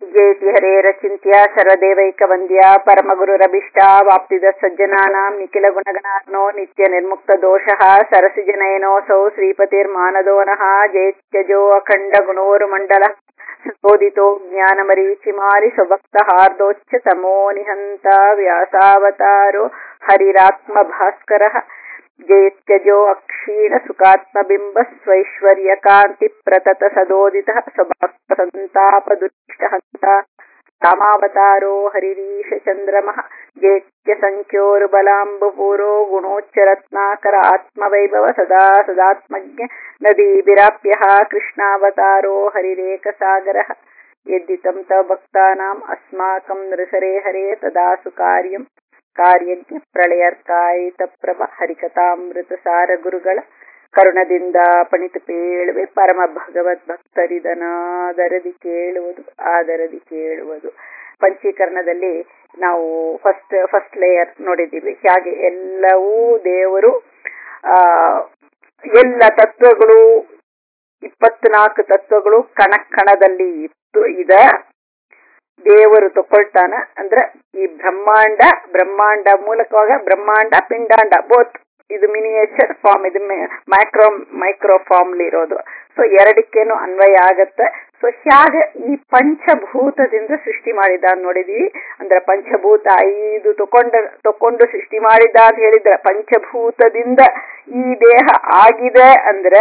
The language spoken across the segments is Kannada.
ಜೇತಿ ಹರೇರಚಿಂತ್ಯ ಸರ್ವದೇವೈಕವಂದ್ಯ ಪರಮಗುರುರಭಿಷ್ಟ ವಾಪ್ತಿದ ಸಜ್ಜನಾನಾಂ ನಿಖಿಲ ಗುಣಗಣಾರ್ನೋ ನಿತ್ಯ ನಿರ್ಮುಕ್ತ ದೋಷಃ ಸರಸಿಜನಯನೋऽಸೌ ಶ್ರೀಪತಿರ್ಮಾನದೋ ನಃ ಜೇತ್ಯಜೋ ಅಖಂಡ ಗುಣೋರುಮಂಡಲ ಸೋದಿತೋ ಜ್ಞಾನಮರೀಚಿಮಾರಿ ಸ್ವಭಕ್ತ ಹಾರ್ದೋಚ್ಚ ತಮೋ ನಿಹಂತ ವ್ಯಾಸಾವತಾರೋ ಹರಿರಾತ್ಮ ಭಾಸ್ಕರಃ ಜೇತ್ಯಜೋ ಅಕ್ಷೀಣ ಸುಖಾತ್ಮಬಿಂಬ ಸ್ವೈಶ್ವರ್ಯ ಕಾಂತಿ ಪ್ರತತ ಸದೋದಿತ ಸ್ವಭಕ್ತ ಸಂತಾಪ ದುಷ್ಟ ಹಂತ ರಾಮಾವತಾರೋ ಹರಿರೀಶ ಚಂದ್ರಮಃ ಜೇತ್ಯ ಸಂಖ್ಯೋರುಬಲಾಂಬಪೂರೋ ಗುಣೋಚ್ಚರತ್ನಾಕರ ಆತ್ಮವೈಭವ ಸದಾ ಸದಾತ್ಮಜ್ಞ ನದೀಭಿರಾಪ್ಯ ಕೃಷ್ಣಾವತಾರೋ ಹರಿರೇಕಸಾಗರಃ ಯದ್ದಿತಂ ತವ ಭಕ್ತಾನಾಂ ಅಸ್ಮಾಕಂ ನೃಸರೆ ಹರೇ ತದಾಸು ಕಾರ್ಯಂ ಕಾರ್ಯಜ್ಞ ಪ್ರಳಯರ್ಕಾಯಿತ ಪ್ರಭ ಹರಿಕಥಾಮೃತ ಸಾರ ಗುರುಗಳ ಕರುಣದಿಂದ ಪಣಿತು ಪೇಳುವೆ ಪರಮ ಭಗವದ್ ಭಕ್ತರಿದನಾದರದಿ ಕೇಳುವುದು ಆದರದಿ ಕೇಳುವುದು ಪಂಚೀಕರಣದಲ್ಲಿ ನಾವು ಫಸ್ಟ್ ಫಸ್ಟ್ ಲೇಯರ್ ನೋಡಿದ್ದೀವಿ ಹಾಗೆ ಎಲ್ಲವೂ ದೇವರು ಆ ಎಲ್ಲ ತತ್ವಗಳು ಇಪ್ಪತ್ನಾಲ್ಕು ತತ್ವಗಳು ಕಣ ಕಣದಲ್ಲಿ ಇತ್ತು ಇದೆ ದೇವರು ತಗೊಳ್ತಾನ ಅಂದ್ರೆ ಈ ಬ್ರಹ್ಮಾಂಡ ಬ್ರಹ್ಮಾಂಡ ಮೂಲಕವಾಗ ಬ್ರಹ್ಮಾಂಡ ಪಿಂಡಾಂಡ ಬೋತ್ ಇದು ಮಿನಿಯೇಚರ್ ಫಾರ್ಮ್ ಇದು ಮೈಕ್ರೋ ಮೈಕ್ರೋ ಫಾರ್ಮ್ ಇರೋದು ಸೊ ಎರಡಕ್ಕೇನು ಅನ್ವಯ ಆಗತ್ತೆ ಸೊ ಹೇಗೆ ಈ ಪಂಚಭೂತದಿಂದ ಸೃಷ್ಟಿ ಮಾಡಿದ ನೋಡಿದೀವಿ ಅಂದ್ರೆ ಪಂಚಭೂತ ಐದು ತಕೊಂಡ ತಕೊಂಡು ಸೃಷ್ಟಿ ಮಾಡಿದ ಅಂತ ಹೇಳಿದ್ರೆ ಪಂಚಭೂತದಿಂದ ಈ ದೇಹ ಆಗಿದೆ ಅಂದ್ರೆ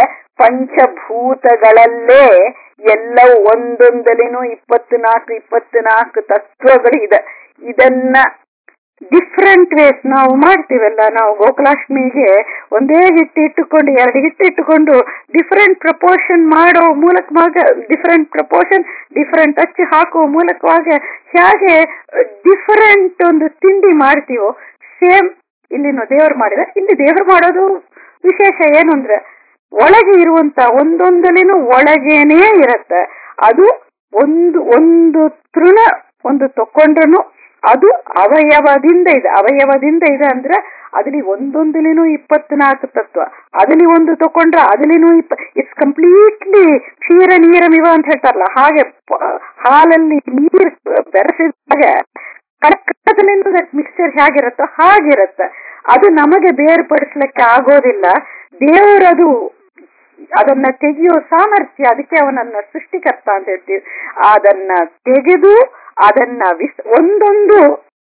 ಪಂಚಭೂತಗಳಲ್ಲೇ ಎಲ್ಲವೂ ಒಂದೊಂದಲಿನೂ ಇಪ್ಪತ್ನಾಲ್ಕು ಇಪ್ಪತ್ನಾಲ್ಕು ತತ್ವಗಳಿದೆ ಇದನ್ನ ಡಿಫ್ರೆಂಟ್ ವೇಸ್ ನಾವು ಮಾಡ್ತೀವಲ್ಲ ನಾವು ಗೋಕುಲಾಷ್ಟಮಿಗೆ ಒಂದೇ ಹಿಟ್ಟು ಇಟ್ಟುಕೊಂಡು ಎರಡು ಹಿಟ್ಟು ಇಟ್ಟುಕೊಂಡು ಡಿಫ್ರೆಂಟ್ ಪ್ರಪೋರ್ಷನ್ ಮಾಡೋ ಮೂಲಕವಾಗ ಡಿಫ್ರೆಂಟ್ ಪ್ರಪೋರ್ಷನ್ ಡಿಫ್ರೆಂಟ್ ಹಚ್ಚಿ ಹಾಕುವ ಮೂಲಕವಾಗ ಹೇಗೆ ಡಿಫರೆಂಟ್ ಒಂದು ತಿಂಡಿ ಮಾಡ್ತೀವೋ ಸೇಮ್ ಇಲ್ಲಿನೂ ದೇವರು ಮಾಡಿದ ಇಲ್ಲಿ ದೇವರು ಮಾಡೋದು ವಿಶೇಷ ಏನು ಅಂದ್ರೆ ಒಳಗೆ ಇರುವಂತ ಒಂದೊಂದಲಿನೂ ಒಳಗೇನೇ ಇರತ್ತೆ ಅದು ಒಂದು ಒಂದು ತೃಣ ಒಂದು ತಕೊಂಡ್ರು ಅದು ಅವಯವದಿಂದ ಇದೆ ಅವಯವದಿಂದ ಇದೆ ಅಂದ್ರೆ ಅದ್ರಲ್ಲಿ ಒಂದೊಂದಿಲಿನೂ ಇಪ್ಪತ್ನಾಲ್ಕು ತತ್ವ ಅದ್ರಲ್ಲಿ ಒಂದು ತಕೊಂಡ್ರೆ ಅದ್ರಲ್ಲಿನೂ ಇಪ್ಪ ಇಟ್ಸ್ ಕಂಪ್ಲೀಟ್ಲಿ ಕ್ಷೀರ ನೀರಮಿವ ಅಂತ ಹೇಳ್ತಾರಲ್ಲ ಹಾಗೆ ಹಾಲಲ್ಲಿ ನೀರು ಬೆರೆಸಿದಾಗ ಕಡಕದಲ್ಲಿಂದ ಮಿಕ್ಸ್ಚರ್ ಹೇಗಿರುತ್ತೋ ಹಾಗಿರುತ್ತೆ ಅದು ನಮಗೆ ಬೇರ್ಪಡಿಸ್ಲಿಕ್ಕೆ ಆಗೋದಿಲ್ಲ ದೇವರದು ಅದನ್ನ ತೆಗೆಯೋ ಸಾಮರ್ಥ್ಯ ಅದಕ್ಕೆ ಅವನನ್ನ ಸೃಷ್ಟಿಕರ್ತ ಅಂತ ಹೇಳ್ತೀವಿ ಅದನ್ನ ತೆಗೆದು ಅದನ್ನ ವಿಸ್ ಒಂದೊಂದು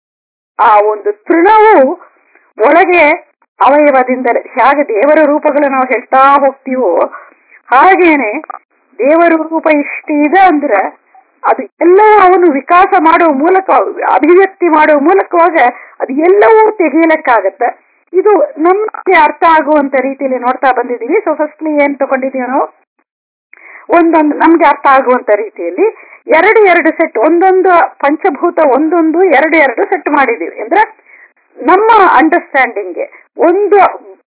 ಆ ಒಂದು ತೃಣವು ಒಳಗೆ ಅವಯವದಿಂದಲೇ ಹೇಗೆ ದೇವರ ರೂಪಗಳು ನಾವು ಹೇಳ್ತಾ ಹೋಗ್ತೀವೋ ಹಾಗೇನೆ ದೇವರ ರೂಪ ಇಷ್ಟಿದೆ ಅಂದ್ರೆ ಅದು ಎಲ್ಲವೂ ಅವನು ವಿಕಾಸ ಮಾಡುವ ಮೂಲಕ ಅಭಿವ್ಯಕ್ತಿ ಮಾಡುವ ಮೂಲಕವಾಗ ಅದು ಎಲ್ಲವೂ ತೆಗೆಯಲಿಕ್ಕಾಗತ್ತೆ ಇದು ನಮ್ಗೆ ಅರ್ಥ ಆಗುವಂತ ರೀತಿಯಲ್ಲಿ ನೋಡ್ತಾ ಬಂದಿದ್ದೀವಿ ಸೊ ಫಸ್ಟ್ಲಿ ಏನ್ ತಗೊಂಡಿದೀವಿ ನಾವು ಒಂದೊಂದು ನಮ್ಗೆ ಅರ್ಥ ಆಗುವಂತ ರೀತಿಯಲ್ಲಿ ಎರಡು ಎರಡು ಸೆಟ್ ಒಂದೊಂದು ಪಂಚಭೂತ ಒಂದೊಂದು ಎರಡು ಎರಡು ಸೆಟ್ ಮಾಡಿದೀವಿ ಅಂದ್ರೆ ನಮ್ಮ ಅಂಡರ್ಸ್ಟ್ಯಾಂಡಿಂಗ್ಗೆ ಒಂದು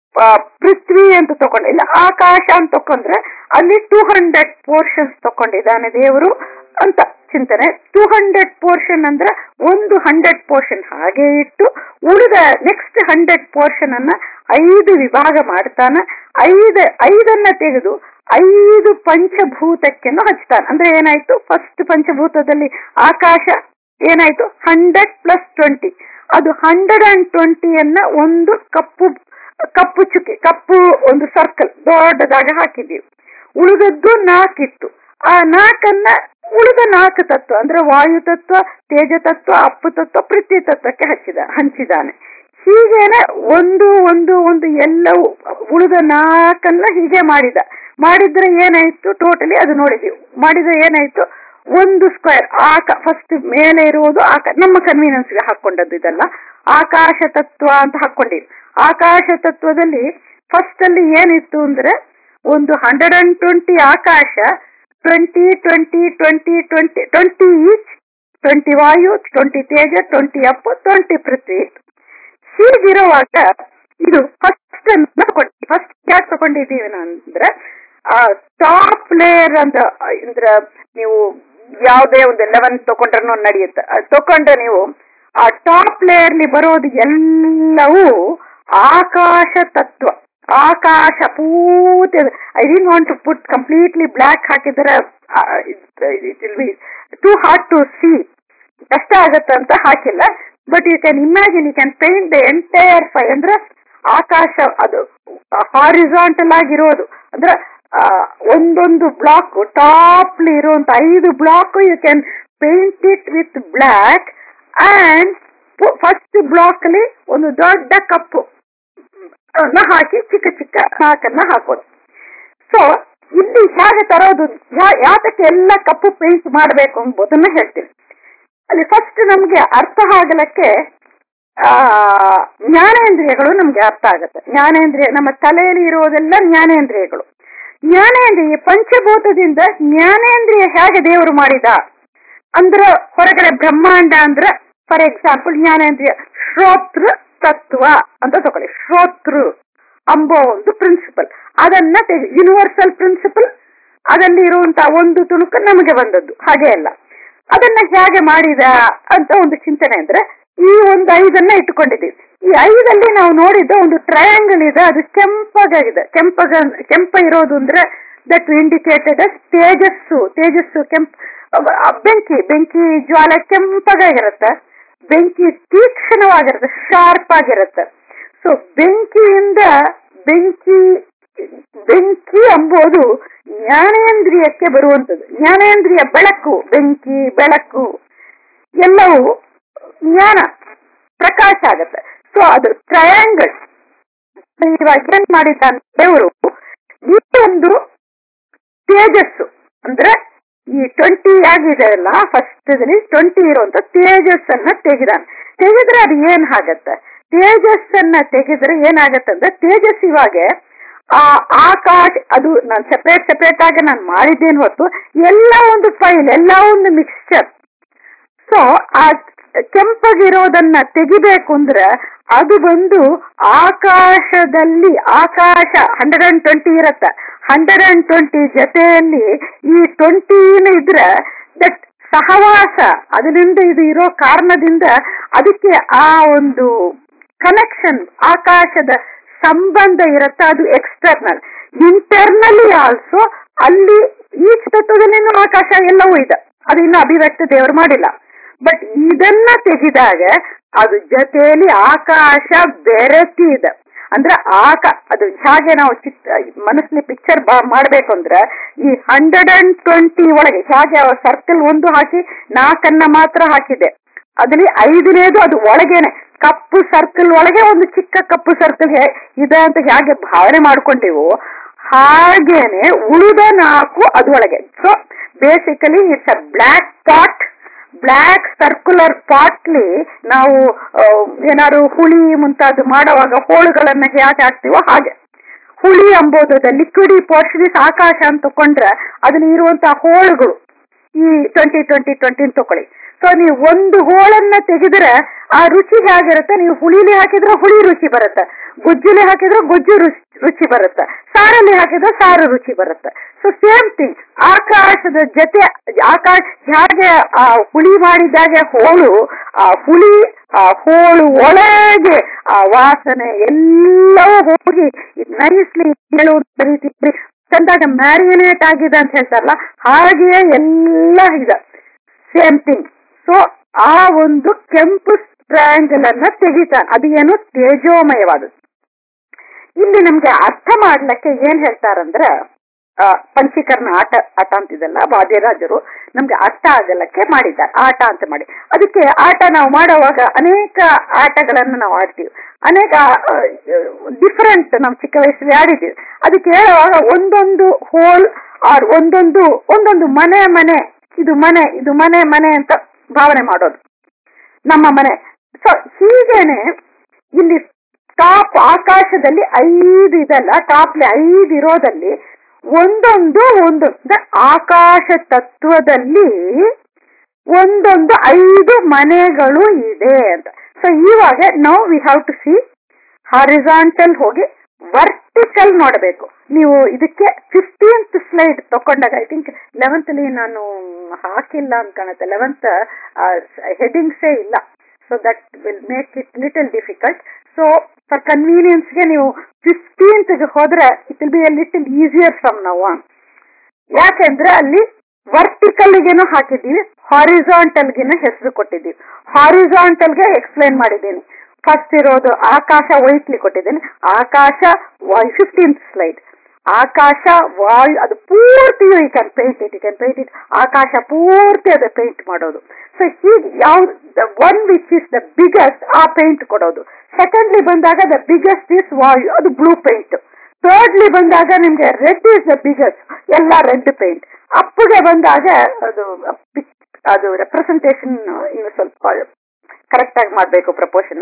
ಪೃಥ್ವಿ ಅಂತ ತಗೊಂಡು ಇಲ್ಲ ಆಕಾಶ ಅಂತ ತಕೊಂಡ್ರೆ ಅಲ್ಲಿ ಟೂ ಹಂಡ್ರೆಡ್ ಪೋರ್ಷನ್ಸ್ ತಕೊಂಡಿದ್ದಾನೆ ದೇವರು ಅಂತ ಚಿಂತನೆ ಟೂ ಹಂಡ್ರೆಡ್ ಪೋರ್ಷನ್ ಅಂದ್ರೆ ಒಂದು ಹಂಡ್ರೆಡ್ ಪೋರ್ಷನ್ ಹಾಗೆ ಇಟ್ಟು ಉಳಿದ ನೆಕ್ಸ್ಟ್ ಹಂಡ್ರೆಡ್ ಪೋರ್ಷನ್ ಅನ್ನ ಐದು ವಿಭಾಗ ಮಾಡ್ತಾನ ಐದು ಐದನ್ನ ತೆಗೆದು ಐದು ಪಂಚಭೂತಕ್ಕೆನು ಹಚ್ತಾನೆ ಅಂದ್ರೆ ಏನಾಯ್ತು ಫಸ್ಟ್ ಪಂಚಭೂತದಲ್ಲಿ ಆಕಾಶ ಏನಾಯ್ತು ಹಂಡ್ರೆಡ್ ಪ್ಲಸ್ ಟ್ವೆಂಟಿ ಅದು ಹಂಡ್ರೆಡ್ ಅಂಡ್ ಟ್ವೆಂಟಿಯನ್ನ ಒಂದು ಕಪ್ಪು ಕಪ್ಪು ಚುಕ್ಕಿ ಕಪ್ಪು ಒಂದು ಸರ್ಕಲ್ ದೊಡ್ಡದಾಗ ಹಾಕಿದೀವಿ ಉಳಿದದ್ದು ನಾಲ್ಕಿತ್ತು ಆ ನಾಲ್ಕನ್ನ ಉಳಿದ ನಾಲ್ಕು ತತ್ವ ಅಂದ್ರೆ ವಾಯು ತತ್ವ ತೇಜ ತತ್ವ ಅಪ್ಪು ತತ್ವ ಪೃಥ್ವಿ ತತ್ವಕ್ಕೆ ಹಚ್ಚಿದ ಹಂಚಿದಾನೆ ಹೀಗೇನೆ ಒಂದು ಒಂದು ಒಂದು ಎಲ್ಲವೂ ಉಳಿದ ನಾಲ್ಕನ್ನ ಹೀಗೆ ಮಾಡಿದ ಮಾಡಿದ್ರೆ ಏನಾಯ್ತು ಟೋಟಲಿ ಅದು ನೋಡಿದೀವಿ ಮಾಡಿದ್ರೆ ಏನಾಯ್ತು ಒಂದು ಸ್ಕ್ವೇರ್ ಆಕ ಫಸ್ಟ್ ಮೇಲೆ ಇರುವುದು ಆಕ ನಮ್ಮ ಕನ್ವೀನಿಯನ್ಸ್ಗೆ ಹಾಕೊಂಡದ್ದು ಇದೆಲ್ಲ ಆಕಾಶ ತತ್ವ ಅಂತ ಹಾಕೊಂಡಿವಿ ಆಕಾಶ ತತ್ವದಲ್ಲಿ ಫಸ್ಟ್ ಅಲ್ಲಿ ಏನಿತ್ತು ಅಂದ್ರೆ ಒಂದು ಹಂಡ್ರೆಡ್ ಅಂಡ್ ಟ್ವೆಂಟಿ ಆಕಾಶ twenty twenty twenty twenty twenty each twenty ವಾಯು ಟ್ವೆಂಟಿ ತೇಜ ಟ್ವೆಂಟಿ ಅಪ್ಪು ಟ್ವೆಂಟಿ ಪೃಥ್ವಿ ಹೀಗಿರುವಾಗ ಇದು ಫಸ್ಟ್ ಫಸ್ಟ್ ಯಾಕೆ ತಗೊಂಡಿದ್ದೀವಿ ಅಂದ್ರೆ ಆ ಟಾಪ್ ಲೇಯರ್ ಅಂತ ಅಂದ್ರೆ ನೀವು ಯಾವುದೇ ಒಂದು ಲೆವೆನ್ ತಗೊಂಡ್ರೂ ನಡೆಯುತ್ತೆ ತಕೊಂಡ್ರೆ ನೀವು ಆ ಟಾಪ್ ಲೇಯರ್ಲಿ ಬರೋದು ಎಲ್ಲವೂ ಆಕಾಶ ತತ್ವ ಆಕಾಶ ಪೂರ್ತಿ I didn't want to put completely black ಹಾಕಿದ್ರೆ it will be too hard to see ಕಷ್ಟ ಆಗತ್ತೆ ಅಂತ ಹಾಕಿಲ್ಲ but you can imagine you can paint the entire ಫೈ ಅಂದ್ರೆ ಆಕಾಶ ಅದು ಹಾರಿಸಾಂಟಲ್ ಆಗಿರೋದು ಅಂದ್ರೆ ಆ, ಒಂದೊಂದು ಬ್ಲಾಕ್ ಟಾಪ್ ಇರುವಂತ ಐದು block you can paint it with black and first block ಅಲ್ಲಿ ಒಂದು ದೊಡ್ಡ ಕಪ್ಪು ಅನ್ನ ಹಾಕಿ ಚಿಕ್ಕ ಚಿಕ್ಕ ನಾಲ್ಕನ್ನ ಹಾಕೋದು ಸೊ ಇಲ್ಲಿ ಹೇಗೆ ತರೋದು ಯಾ- ಯಾತಕ್ಕೆ ಎಲ್ಲ ಕಪ್ಪು ಪೇಂಟ್ ಮಾಡಬೇಕು ಎಂಬುದನ್ನ ಹೇಳ್ತೀನಿ ಅಲ್ಲಿ ಫಸ್ಟ್ ನಮ್ಗೆ ಅರ್ಥ ಆಗಲಕ್ಕೆ ಆ ಜ್ಞಾನೇಂದ್ರಿಯಗಳು ನಮ್ಗೆ ಅರ್ಥ ಆಗುತ್ತೆ ಜ್ಞಾನೇಂದ್ರಿಯ ನಮ್ಮ ತಲೆಯಲ್ಲಿ ಇರುವುದೆಲ್ಲ ಜ್ಞಾನೇಂದ್ರಿಯಗಳು ಜ್ಞಾನೇಂದ್ರಿಯ ಪಂಚಭೂತದಿಂದ ಜ್ಞಾನೇಂದ್ರಿಯ ಹೇಗೆ ದೇವರು ಮಾಡಿದ ಅಂದ್ರ ಹೊರಗಡೆ ಬ್ರಹ್ಮಾಂಡ ಅಂದ್ರ ಫಾರ್ ಎಕ್ಸಾಂಪಲ್ ಜ್ಞಾನೇಂದ್ರಿಯ ಶ್ರೋತೃ ತತ್ವ ಅಂತ ತಗೊಳ್ಳಿ ಶ್ರೋತೃ ಅಂಬೋ ಒಂದು ಪ್ರಿನ್ಸಿಪಲ್ ಅದನ್ನ ಯೂನಿವರ್ಸಲ್ ಪ್ರಿನ್ಸಿಪಲ್ ಅದಲ್ಲಿ ಇರುವಂತಹ ಒಂದು ತುಣುಕು ನಮಗೆ ಬಂದದ್ದು ಹಾಗೆ ಅಲ್ಲ ಅದನ್ನ ಹೇಗೆ ಮಾಡಿದ ಅಂತ ಒಂದು ಚಿಂತನೆ ಅಂದ್ರೆ ಈ ಒಂದು ಐದನ್ನ ಇಟ್ಟುಕೊಂಡಿದ್ದೀವಿ ಈ ಐದಲ್ಲಿ ನಾವು ನೋಡಿದ್ದ ಒಂದು ಟ್ರಯಾಂಗಲ್ ಇದೆ ಅದು ಕೆಂಪಗಾಗಿದೆ ಕೆಂಪಗ ಕೆಂಪ ಇರೋದು ಅಂದ್ರೆ ದಟ್ ಇಂಡಿಕೇಟೆಡ್ ತೇಜಸ್ಸು ತೇಜಸ್ಸು ಕೆಂಪ್ ಅಹ್ ಬೆಂಕಿ ಬೆಂಕಿ ಜ್ವಾಲ ಕೆಂಪಗಾಗಿರುತ್ತೆ ಬೆಂಕಿ ತೀಕ್ಷ್ಣವಾಗಿರುತ್ತೆ ಶಾರ್ಪ್ ಆಗಿರುತ್ತೆ ಸೊ ಬೆಂಕಿಯಿಂದ ಬೆಂಕಿ ಬೆಂಕಿ ಎಂಬುದು ಜ್ಞಾನೇಂದ್ರಿಯಕ್ಕೆ ಬರುವಂತದ್ದು ಜ್ಞಾನೇಂದ್ರಿಯ ಬೆಳಕು ಬೆಂಕಿ ಬೆಳಕು ಎಲ್ಲವೂ ಜ್ಞಾನ ಪ್ರಕಾಶ ಆಗತ್ತೆ ಸೊ ಅದು ಟ್ರಯಾಂಗಲ್ ಇವಾಗ ಏನ್ ಮಾಡಿದ್ದಾನೆ ದೇವರು ಈ ಒಂದು ತೇಜಸ್ಸು ಅಂದ್ರೆ ಈ ಟ್ವೆಂಟಿ ಆಗಿದೆ ಅಲ್ಲ ಫಸ್ಟ್ ಟ್ವೆಂಟಿ ಇರುವಂತ ತೇಜಸ್ಸನ್ನ ತೆಗೆದಾನೆ ತೆಗೆದ್ರೆ ಅದು ಏನ್ ಆಗತ್ತೆ ತೇಜಸ್ಸನ್ನ ತೆಗೆದ್ರೆ ಏನಾಗತ್ತೆ ಅಂದ್ರೆ ತೇಜಸ್ ಇವಾಗ ಆ ಆಕಾಶ ಅದು ನಾನು ಸೆಪರೇಟ್ ಸೆಪರೇಟ್ ಆಗಿ ನಾನು ಮಾಡಿದ್ದೇನು ಹೊತ್ತು ಎಲ್ಲ ಒಂದು ಫೈಲ್ ಎಲ್ಲ ಒಂದು ಮಿಕ್ಸ್ಚರ್ ಸೊ ಆ ಕೆಂಪಗಿರೋದನ್ನ ತೆಗಿಬೇಕು ಅಂದ್ರೆ ಅದು ಬಂದು ಆಕಾಶದಲ್ಲಿ ಆಕಾಶ ಹಂಡ್ರೆಡ್ ಅಂಡ್ ಟ್ವೆಂಟಿ ಇರತ್ತೆ ಹಂಡ್ರೆಡ್ ಅಂಡ್ ಟ್ವೆಂಟಿ ಜೊತೆಯಲ್ಲಿ ಈ ಟ್ವೆಂಟಿನ ಇದ್ರೆ ದಟ್ ಸಹವಾಸ ಅದರಿಂದ ಇದು ಇರೋ ಕಾರಣದಿಂದ ಅದಕ್ಕೆ ಆ ಒಂದು ಕನೆಕ್ಷನ್ ಆಕಾಶದ ಸಂಬಂಧ ಇರುತ್ತೆ ಅದು ಎಕ್ಸ್ಟರ್ನಲ್ ಇಂಟರ್ನಲಿ ಆಲ್ಸೋ ಅಲ್ಲಿ ಈ ತತ್ವದಲ್ಲಿನೂ ಆಕಾಶ ಎಲ್ಲವೂ ಇದೆ ಅದು ಇನ್ನು ಅಭಿವ್ಯಕ್ತಿ ದೇವರು ಮಾಡಿಲ್ಲ ಬಟ್ ಇದನ್ನ ತೆಗೆದಾಗ ಅದು ಜೊತೆಯಲ್ಲಿ ಆಕಾಶ ಬೆರೆತಿ ಇದೆ ಅಂದ್ರೆ ಆಕ ಅದು ಹೇಗೆ ನಾವು ಚಿತ್ರ ಮನಸ್ಸಿನ ಪಿಕ್ಚರ್ ಮಾಡ್ಬೇಕು ಅಂದ್ರೆ ಈ ಹಂಡ್ರೆಡ್ ಅಂಡ್ ಟ್ವೆಂಟಿ ಒಳಗೆ ಹೇಗೆ ಸರ್ಕಲ್ ಒಂದು ಹಾಕಿ ನಾಲ್ಕನ್ನ ಮಾತ್ರ ಹಾಕಿದೆ ಅದ್ರಲ್ಲಿ ಐದನೇದು ಅದು ಒಳಗೇನೆ ಕಪ್ಪು ಸರ್ಕಲ್ ಒಳಗೆ ಒಂದು ಚಿಕ್ಕ ಕಪ್ಪು ಸರ್ಕಲ್ ಇದೆ ಅಂತ ಹೇಗೆ ಭಾವನೆ ಮಾಡ್ಕೊಂಡಿವು ಹಾಗೇನೆ ಉಳಿದ ನಾಲ್ಕು ಅದರೊಳಗೆ so basically it's a black pot black circular ಪಾಟ್ಲಿ ನಾವು ಏನಾದ್ರು ಹುಳಿ ಮುಂತಾದ ಮಾಡುವಾಗ ಹೋಳುಗಳನ್ನ ಹೇಗೆ ಹಾಕ್ತಿವೋ ಹಾಗೆ ಹುಳಿ ಎಂಬುದು ಲಿಕ್ವಿಡಿ ಪೋರ್ಷನ್ ಆಕಾಶ ಅಂತ ತಕೊಂಡ್ರೆ ಅದ್ರಲ್ಲಿ ಇರುವಂತಹ ಹೋಳುಗಳು ಈ ಟ್ವೆಂಟಿ ಟ್ವೆಂಟಿ ಟ್ವೆಂಟಿ ತಕೊಳ್ಳಿ ಸೊ ನೀವು ಒಂದು ಹೋಳನ್ನ ತೆಗೆದ್ರೆ ಆ ರುಚಿ ಹೇಗಿರುತ್ತೆ ನೀವು ಹುಳಿಲಿ ಹಾಕಿದ್ರೆ ಹುಳಿ ರುಚಿ ಬರುತ್ತೆ ಗುಜ್ಜುಲಿ ಹಾಕಿದ್ರೆ ಗುಜ್ಜು ರುಚಿ ರುಚಿ ಬರುತ್ತೆ ಸಾರಲ್ಲಿ ಹಾಕಿದ್ರೆ ಸಾರು ರುಚಿ ಬರುತ್ತೆ ಸೊ ಸೇಮ್ ಥಿಂಗ್ ಆಕಾಶದ ಜೊತೆ ಆಕಾಶ ಹೇಗೆ ಆ ಹುಳಿ ಮಾಡಿದಾಗೆ ಹೋಳು ಆ ಹುಳಿ ಆ ಹೋಳು ಒಳಗೆ ಆ ವಾಸನೆ ಎಲ್ಲವೂ ಹೋಗಿ ನೈಸ್ಲಿ ಹೇಳುವ ರೀತಿ ಚಂದಾಗ ಮ್ಯಾರಿನೇಟ್ ಆಗಿದೆ ಅಂತ ಹೇಳ್ತಾರಲ್ಲ ಹಾಗೆಯೇ ಎಲ್ಲ ಇದೆ ಸೇಮ್ ಥಿಂಗ್ ಸೊ ಆ ಒಂದು ಕೆಂಪು ಟ್ರಯಾಂಗಲ್ ಅನ್ನ ತೆಗಿತಾನೆ ಅದು ಏನು ತೇಜೋಮಯವಾದದ್ದು ಇಲ್ಲಿ ನಮ್ಗೆ ಅರ್ಥ ಮಾಡ್ಲಿಕ್ಕೆ ಏನ್ ಹೇಳ್ತಾರಂದ್ರೆ ಪಂಚೀಕರಣ ಆಟ ಆಟ ಅಂತಿದಲ್ಲ ವಾದ್ಯರಾಜರು ನಮ್ಗೆ ಅರ್ಥ ಆಗಲಕ್ಕೆ ಮಾಡಿದ್ದಾರೆ ಆಟ ಅಂತ ಮಾಡಿ ಅದಕ್ಕೆ ಆಟ ನಾವು ಮಾಡುವಾಗ ಅನೇಕ ಆಟಗಳನ್ನು ನಾವು ಆಡ್ತೀವಿ ಅನೇಕ ಡಿಫರೆಂಟ್ ನಾವು ಚಿಕ್ಕ ವಯಸ್ಸಲ್ಲಿ ಆಡಿದ್ದೀವಿ ಅದಕ್ಕೆ ಹೇಳುವಾಗ ಒಂದೊಂದು ಹೋಲ್ ಆರ್ ಒಂದೊಂದು ಒಂದೊಂದು ಮನೆ ಮನೆ ಇದು ಮನೆ ಇದು ಮನೆ ಮನೆ ಅಂತ ಭಾವನೆ ಮಾಡೋದು ನಮ್ಮ ಮನೆ ಸೊ ಹೀಗೇನೆ ಇಲ್ಲಿ ಟಾಪ್ ಆಕಾಶದಲ್ಲಿ ಐದು ಇದಲ್ಲ ಟಾಪ್ಲಿ ಐದು ಇರೋದಲ್ಲಿ ಒಂದೊಂದು ಒಂದು ಆಕಾಶ ತತ್ವದಲ್ಲಿ ಒಂದೊಂದು ಐದು ಮನೆಗಳು ಇದೆ ಅಂತ ಸೊ ಇವಾಗ ನಾವು we have to see horizontal ಹೋಗಿ ವರ್ಟಿಕಲ್ ನೋಡಬೇಕು ನೀವು ಇದಕ್ಕೆ ಫಿಫ್ಟೀನ್ತ್ ಸ್ಲೈಡ್ ತಕೊಂಡಾಗ ಐ ಥಿಂಕ್ ಲೆವೆಂತ್ ಅಲ್ಲಿ ನಾನು ಹಾಕಿಲ್ಲ ಅಂತ ಕಾಣುತ್ತೆ ಲೆವೆಂತ್ ಹೆಡಿಂಗ್ಸೇ ಇಲ್ಲ so that will make it little difficult so for ಕನ್ವೀನಿಯನ್ಸ್ಗೆ ನೀವು ಫಿಫ್ಟೀನ್ತ್ ಹೋದ್ರೆ it will be a little easier from now ಯಾಕೆಂದ್ರೆ ಅಲ್ಲಿ ವರ್ಟಿಕಲ್ಗೆನೂ ಹಾಕಿದ್ದೀವಿ ಹಾರಿಜಾಂಟಲ್ಗೆನೂ ಹೆಸರು ಕೊಟ್ಟಿದ್ದೀವಿ ಹಾರಿಜಾಂಟಲ್ಗೆ ಎಕ್ಸ್ಪ್ಲೈನ್ ಮಾಡಿದ್ದೀನಿ ಫಸ್ಟ್ ಇರೋದು ಆಕಾಶ ವೈಟ್ಲಿ ಕೊಟ್ಟಿದ್ದೀನಿ ಆಕಾಶ ಫಿಫ್ಟೀನ್ತ್ ಸ್ಲೈಡ್ ಆಕಾಶ ವಾಯು ಅದು ಪೂರ್ತಿ you can paint it you can paint it ಆಕಾಶ ಪೂರ್ತಿ ಅದು ಪೇಂಟ್ ಮಾಡೋದು ಸೊ ಹೀಗೆ ಯಾವ್ದು one which is the biggest ಆ ಪೇಂಟ್ ಕೊಡೋದು ಸೆಕೆಂಡ್ಲಿ ಬಂದಾಗ ದ ಬಿಗ್ಗೆಸ್ಟ್ ಇಸ್ ವಾಯು ಅದು ಬ್ಲೂ ಪೇಂಟ್ ಥರ್ಡ್ಲಿ ಬಂದಾಗ ನಿಮ್ಗೆ ರೆಡ್ ಇಸ್ ದ ಬಿಗ್ಗೆಸ್ಟ್ ಎಲ್ಲ ರೆಡ್ ಪೇಂಟ್ ಅಪ್ಪಗೆ ಬಂದಾಗ ಅದು ಅದು ರೆಪ್ರೆಸೆಂಟೇಷನ್ ಇನ್ನು ಸ್ವಲ್ಪ ಕರೆಕ್ಟ್ ಆಗಿ ಮಾಡ್ಬೇಕು ಪ್ರಪೋರ್ಷನ್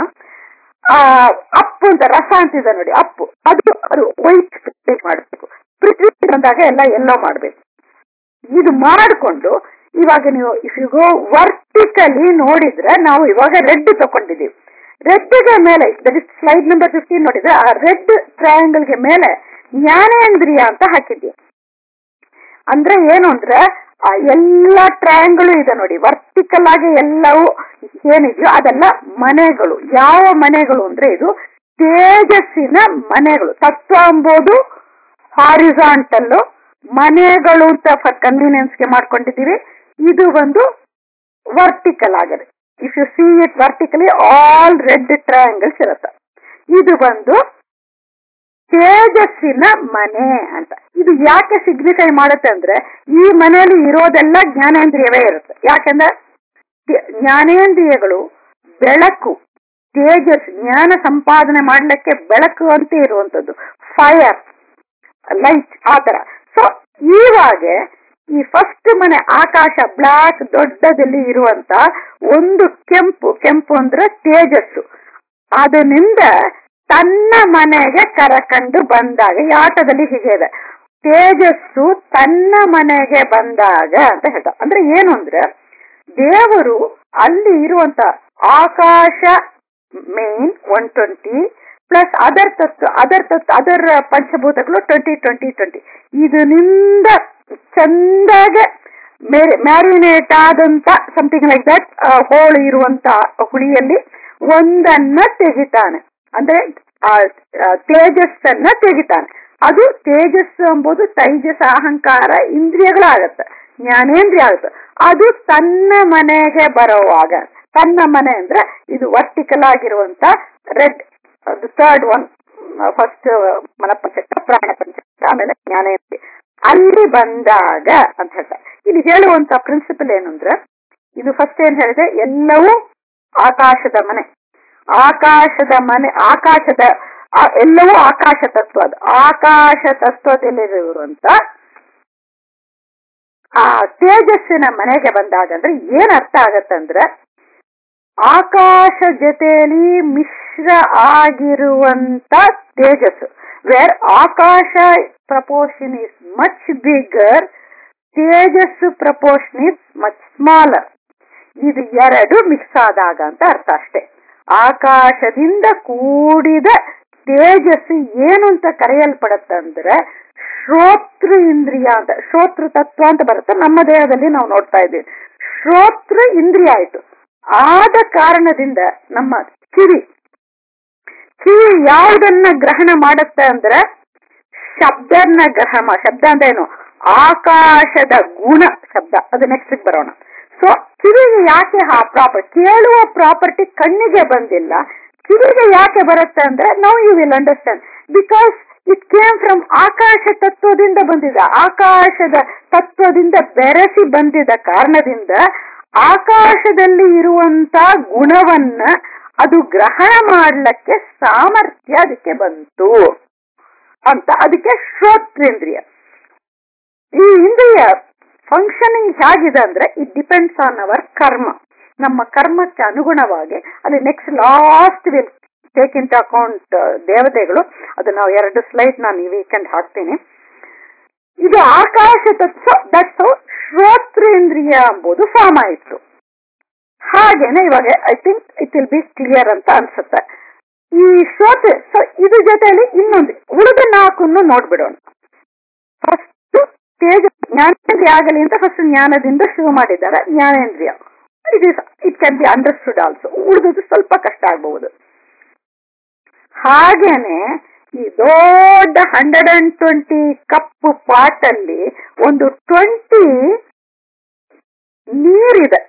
ಅಪ್ಪು ಅಂತ ರಸ ಅಂತಿದೆ ನೋಡಿ ಅಪ್ಪು ಅದು ಅದು ವೈಟ್ ಪೇಂಟ್ ಮಾಡಬೇಕು ಪೃಥ್ವಿ ಬಂದಾಗ ಎಲ್ಲ ಎಲ್ಲೋ ಮಾಡಬೇಕು ಇದು ಮಾಡಿಕೊಂಡು ಇವಾಗ ನೀವು ಇಫ್ ಯು ಗೋ ವರ್ಟಿಕಲಿ ನೋಡಿದ್ರೆ ನಾವು ಇವಾಗ ರೆಡ್ ತಕೊಂಡಿದೀವಿ ರೆಡ್ಗೆ ಮೇಲೆ ಸ್ಲೈಡ್ ನಂಬರ್ ಫಿಫ್ಟೀನ್ ನೋಡಿದ್ರೆ ಆ ರೆಡ್ ಟ್ರಯಾಂಗಲ್ಗೆ ಮೇಲೆ ಜ್ಞಾನೇಂದ್ರಿಯ ಅಂತ ಹಾಕಿದ್ದೀವಿ ಅಂದ್ರೆ ಏನು ಅಂದ್ರೆ ಆ ಎಲ್ಲ ಟ್ರಯಾಂಗಲ್ ಇದೆ ನೋಡಿ ವರ್ಟಿಕಲ್ ಆಗಿ ಎಲ್ಲವೂ ಏನಿದೆಯೋ ಅದೆಲ್ಲ ಮನೆಗಳು ಯಾವ ಮನೆಗಳು ಅಂದ್ರೆ ಇದು ತೇಜಸ್ಸಿನ ಮನೆಗಳು ತತ್ವ ಎಂಬುದು ಹಾರಿಸಾಂಟಲ್ ಮನೆಗಳು ಅಂತ ಫಾರ್ ಕನ್ವೀನಿಯನ್ಸ್ಗೆ ಮಾಡ್ಕೊಂಡಿದ್ದೀವಿ ಇದು ಒಂದು ವರ್ಟಿಕಲ್ ಆಗಿದೆ if you see it vertically all red triangles ಇರುತ್ತೆ ಇದು ಬಂದು ತೇಜಸ್ಸಿನ ಮನೆ ಅಂತ ಇದು ಯಾಕೆ ಸಿಗ್ನಿಫೈ ಮಾಡುತ್ತೆ ಅಂದ್ರೆ ಈ ಮನೆಯಲ್ಲಿ ಇರೋದೆಲ್ಲ ಜ್ಞಾನೇಂದ್ರಿಯವೇ ಇರುತ್ತೆ ಯಾಕಂದ್ರೆ ಜ್ಞಾನೇಂದ್ರಿಯಗಳು ಬೆಳಕು ತೇಜಸ್ ಜ್ಞಾನ ಸಂಪಾದನೆ ಮಾಡ್ಲಿಕ್ಕೆ ಬೆಳಕು ಅಂತ ಇರುವಂತದ್ದು ಫೈರ್ ಲೈಟ್ ಆ ತರ ಸೊ ಇವಾಗ ಈ ಫಸ್ಟ್ ಮನೆ ಆಕಾಶ ಬ್ಲಾಕ್ ದೊಡ್ಡದಲ್ಲಿ ಇರುವಂತ ಒಂದು ಕೆಂಪು ಕೆಂಪು ಅಂದ್ರೆ ತೇಜಸ್ಸು ಅದರಿಂದ ತನ್ನ ಮನೆಗೆ ಕರಕಂಡು ಬಂದಾಗ ಈ ಆಟದಲ್ಲಿ ಹೀಗೆ ಇದೆ ತೇಜಸ್ಸು ತನ್ನ ಮನೆಗೆ ಬಂದಾಗ ಅಂತ ಹೇಳ್ತಾರೆ ಅಂದ್ರೆ ಏನು ಅಂದ್ರೆ ದೇವರು ಅಲ್ಲಿ ಇರುವಂತ ಆಕಾಶ main one twenty plus other ತತ್ವ ಅದರ್ ತತ್ವ ಅದರ್ ಪಂಚಭೂತಗಳು ಟ್ವೆಂಟಿ ಟ್ವೆಂಟಿ ಟ್ವೆಂಟಿ ಇದರಿಂದ ಚಂದಾಗೆ ಮ್ಯಾರಿನೇಟ್ ಆದಂತ ಸಮಥಿಂಗ್ ಲೈಕ್ ದಟ್ ಹೋಳು ಇರುವಂತ ಹುಳಿಯಲ್ಲಿ ಒಂದನ್ನ ತೆಗಿತಾನೆ ಅಂದ್ರೆ ತೇಜಸ್ಸನ್ನ ತೆಗಿತಾನೆ ಅದು ತೇಜಸ್ಸು ಎಂಬುದು ತೈಜಸ್ ಅಹಂಕಾರ ಇಂದ್ರಿಯಗಳಾಗತ್ತೆ ಜ್ಞಾನೇಂದ್ರಿಯ ಆಗುತ್ತೆ ಅದು ತನ್ನ ಮನೆಗೆ ಬರುವಾಗ ತನ್ನ ಮನೆ ಅಂದ್ರೆ ಇದು ವರ್ಟಿಕಲ್ ಆಗಿರುವಂತ ರೆಡ್ ಅದು ಥರ್ಡ್ ಒನ್ ಫಸ್ಟ್ ಮನಪಂಚಕ ಪ್ರಾಣ ಪಂಚಕ ಆಮೇಲೆ ಜ್ಞಾನೇಂದ್ರಿಯ ಅಲ್ಲಿ ಬಂದಾಗ ಅಂತ ಹೇಳ್ತಾರೆ ಇಲ್ಲಿ ಹೇಳುವಂತ ಪ್ರಿನ್ಸಿಪಲ್ ಏನು ಅಂದ್ರೆ ಇದು ಫಸ್ಟ್ ಏನ್ ಹೇಳಿದೆ ಎಲ್ಲವೂ ಆಕಾಶದ ಮನೆ ಆಕಾಶದ ಮನೆ ಆಕಾಶದ ಎಲ್ಲವೂ ಆಕಾಶ ತತ್ವ ಅದು ಆಕಾಶ ತತ್ವದಲ್ಲಿರುವಂತ ಆ ತೇಜಸ್ಸಿನ ಮನೆಗೆ ಬಂದಾಗ ಅಂದ್ರೆ ಏನ್ ಅರ್ಥ ಆಗತ್ತಂದ್ರೆ ಆಕಾಶ ಜೊತೆಯಲ್ಲಿ ಮಿಶ್ರ ಆಗಿರುವಂತ ತೇಜಸ್ಸು ವೇರ್ ಆಕಾಶ ಪ್ರಪೋರ್ಷನ್ ಇಸ್ ಮಚ್ ಬಿಗರ್ ತೇಜಸ್ಸು ಪ್ರಪೋರ್ಷನ್ ಇಸ್ ಮಚ್ ಸ್ಮಾಲರ್ ಇದು ಎರಡು ಮಿಕ್ಸ್ ಆದಾಗ ಅಂತ ಅರ್ಥ ಅಷ್ಟೇ ಆಕಾಶದಿಂದ ಕೂಡಿದ ತೇಜಸ್ಸು ಏನು ಅಂತ ಕರೆಯಲ್ಪಡತ್ತಂದ್ರೆ ಶ್ರೋತೃ ಇಂದ್ರಿಯ ಅಂತ ಶ್ರೋತೃ ತತ್ವ ಅಂತ ಬರುತ್ತೆ ನಮ್ಮ ದೇಹದಲ್ಲಿ ನಾವು ನೋಡ್ತಾ ಇದ್ದೀವಿ ಶ್ರೋತೃ ಇಂದ್ರಿಯ ಆಯ್ತು ಆದ ಕಾರಣದಿಂದ ನಮ್ಮ ಕಿವಿ ಕಿವಿ ಯಾವುದನ್ನ ಗ್ರಹಣ ಮಾಡುತ್ತೆ ಅಂದ್ರೆ ಶಬ್ದನ್ನ ಗ್ರಹಣ ಶಬ್ದ ಅಂತ ಏನು ಆಕಾಶದ ಗುಣ ಶಬ್ದ ಅದು ನೆಕ್ಸ್ಟ್ ಬರೋಣ ಸೊ ಕಿವಿಗೆ ಯಾಕೆ ಆ ಪ್ರಾಪರ್ ಕೇಳುವ ಪ್ರಾಪರ್ಟಿ ಕಣ್ಣಿಗೆ ಬಂದಿಲ್ಲ ಕಿವಿಗೆ ಯಾಕೆ ಬರುತ್ತೆ ಅಂದ್ರೆ ನಾವು you will understand because it came from ಆಕಾಶ ತತ್ವದಿಂದ ಬಂದಿದೆ ಆಕಾಶದ ತತ್ವದಿಂದ ಬೆರೆಸಿ ಬಂದಿದ ಕಾರಣದಿಂದ ಆಕಾಶದಲ್ಲಿ ಇರುವಂತ ಗುಣವನ್ನ ಅದು ಗ್ರಹಣ ಮಾಡ್ಲಿಕ್ಕೆ ಸಾಮರ್ಥ್ಯ ಅದಕ್ಕೆ ಬಂತು ಅಂತ ಅದಕ್ಕೆ ಶ್ರೋತ್ರೇಂದ್ರಿಯ ಈ ಇಂದ್ರಿಯ ಫಂಕ್ಷನಿಂಗ್ ಹೇಗಿದೆ ಅಂದ್ರೆ ಇಟ್ ಡಿಪೆಂಡ್ಸ್ ಆನ್ ಅವರ್ ಕರ್ಮ ನಮ್ಮ ಕರ್ಮಕ್ಕೆ ಅನುಗುಣವಾಗಿ ಅಲ್ಲಿ next last will take into account ದೇವತೆಗಳು ಅದು ನಾವು ಎರಡು ಸ್ಲೈಡ್ ನಾನು ಈ ವೀಕೆಂಡ್ ಹಾಕ್ತೀನಿ ಇದು ಆಕಾಶ ತತ್ವ ದಟ್ಸ್ ಶ್ರೋತ್ರೇಂದ್ರಿಯ ಎಂಬುದು ಫಾರ್ಮ್ ಆಯಿತು ಹಾಗೇನೆ ಇವಾಗ I think it will be clear ಅಂತ ಅನ್ಸುತ್ತೆ ಈ ಶ್ರೋತ ಇದ್ರ ಜೊತೆಯಲ್ಲಿ ಇನ್ನೊಂದು ಉಳಿದ ನಾಲ್ಕನ್ನು ನೋಡ್ಬಿಡೋಣ ಫಸ್ಟ್ ತೇಜ ಜ್ಞಾನೇಂದ್ರಿಯ ಆಗಲಿ ಅಂತ ಫಸ್ಟ್ ಜ್ಞಾನದಿಂದ ಶುರು ಮಾಡಿದ್ದಾರೆ ಜ್ಞಾನೇಂದ್ರಿಯ it is it can be understood also ಉಳಿದದ್ದು ಸ್ವಲ್ಪ ಕಷ್ಟ ಆಗಬಹುದು ಹಾಗೇನೆ ಈ ದೊಡ್ಡ hundred and twenty cup pot ಅಲ್ಲಿ ಒಂದು ಟ್ವೆಂಟಿ ನೀರಿದೆ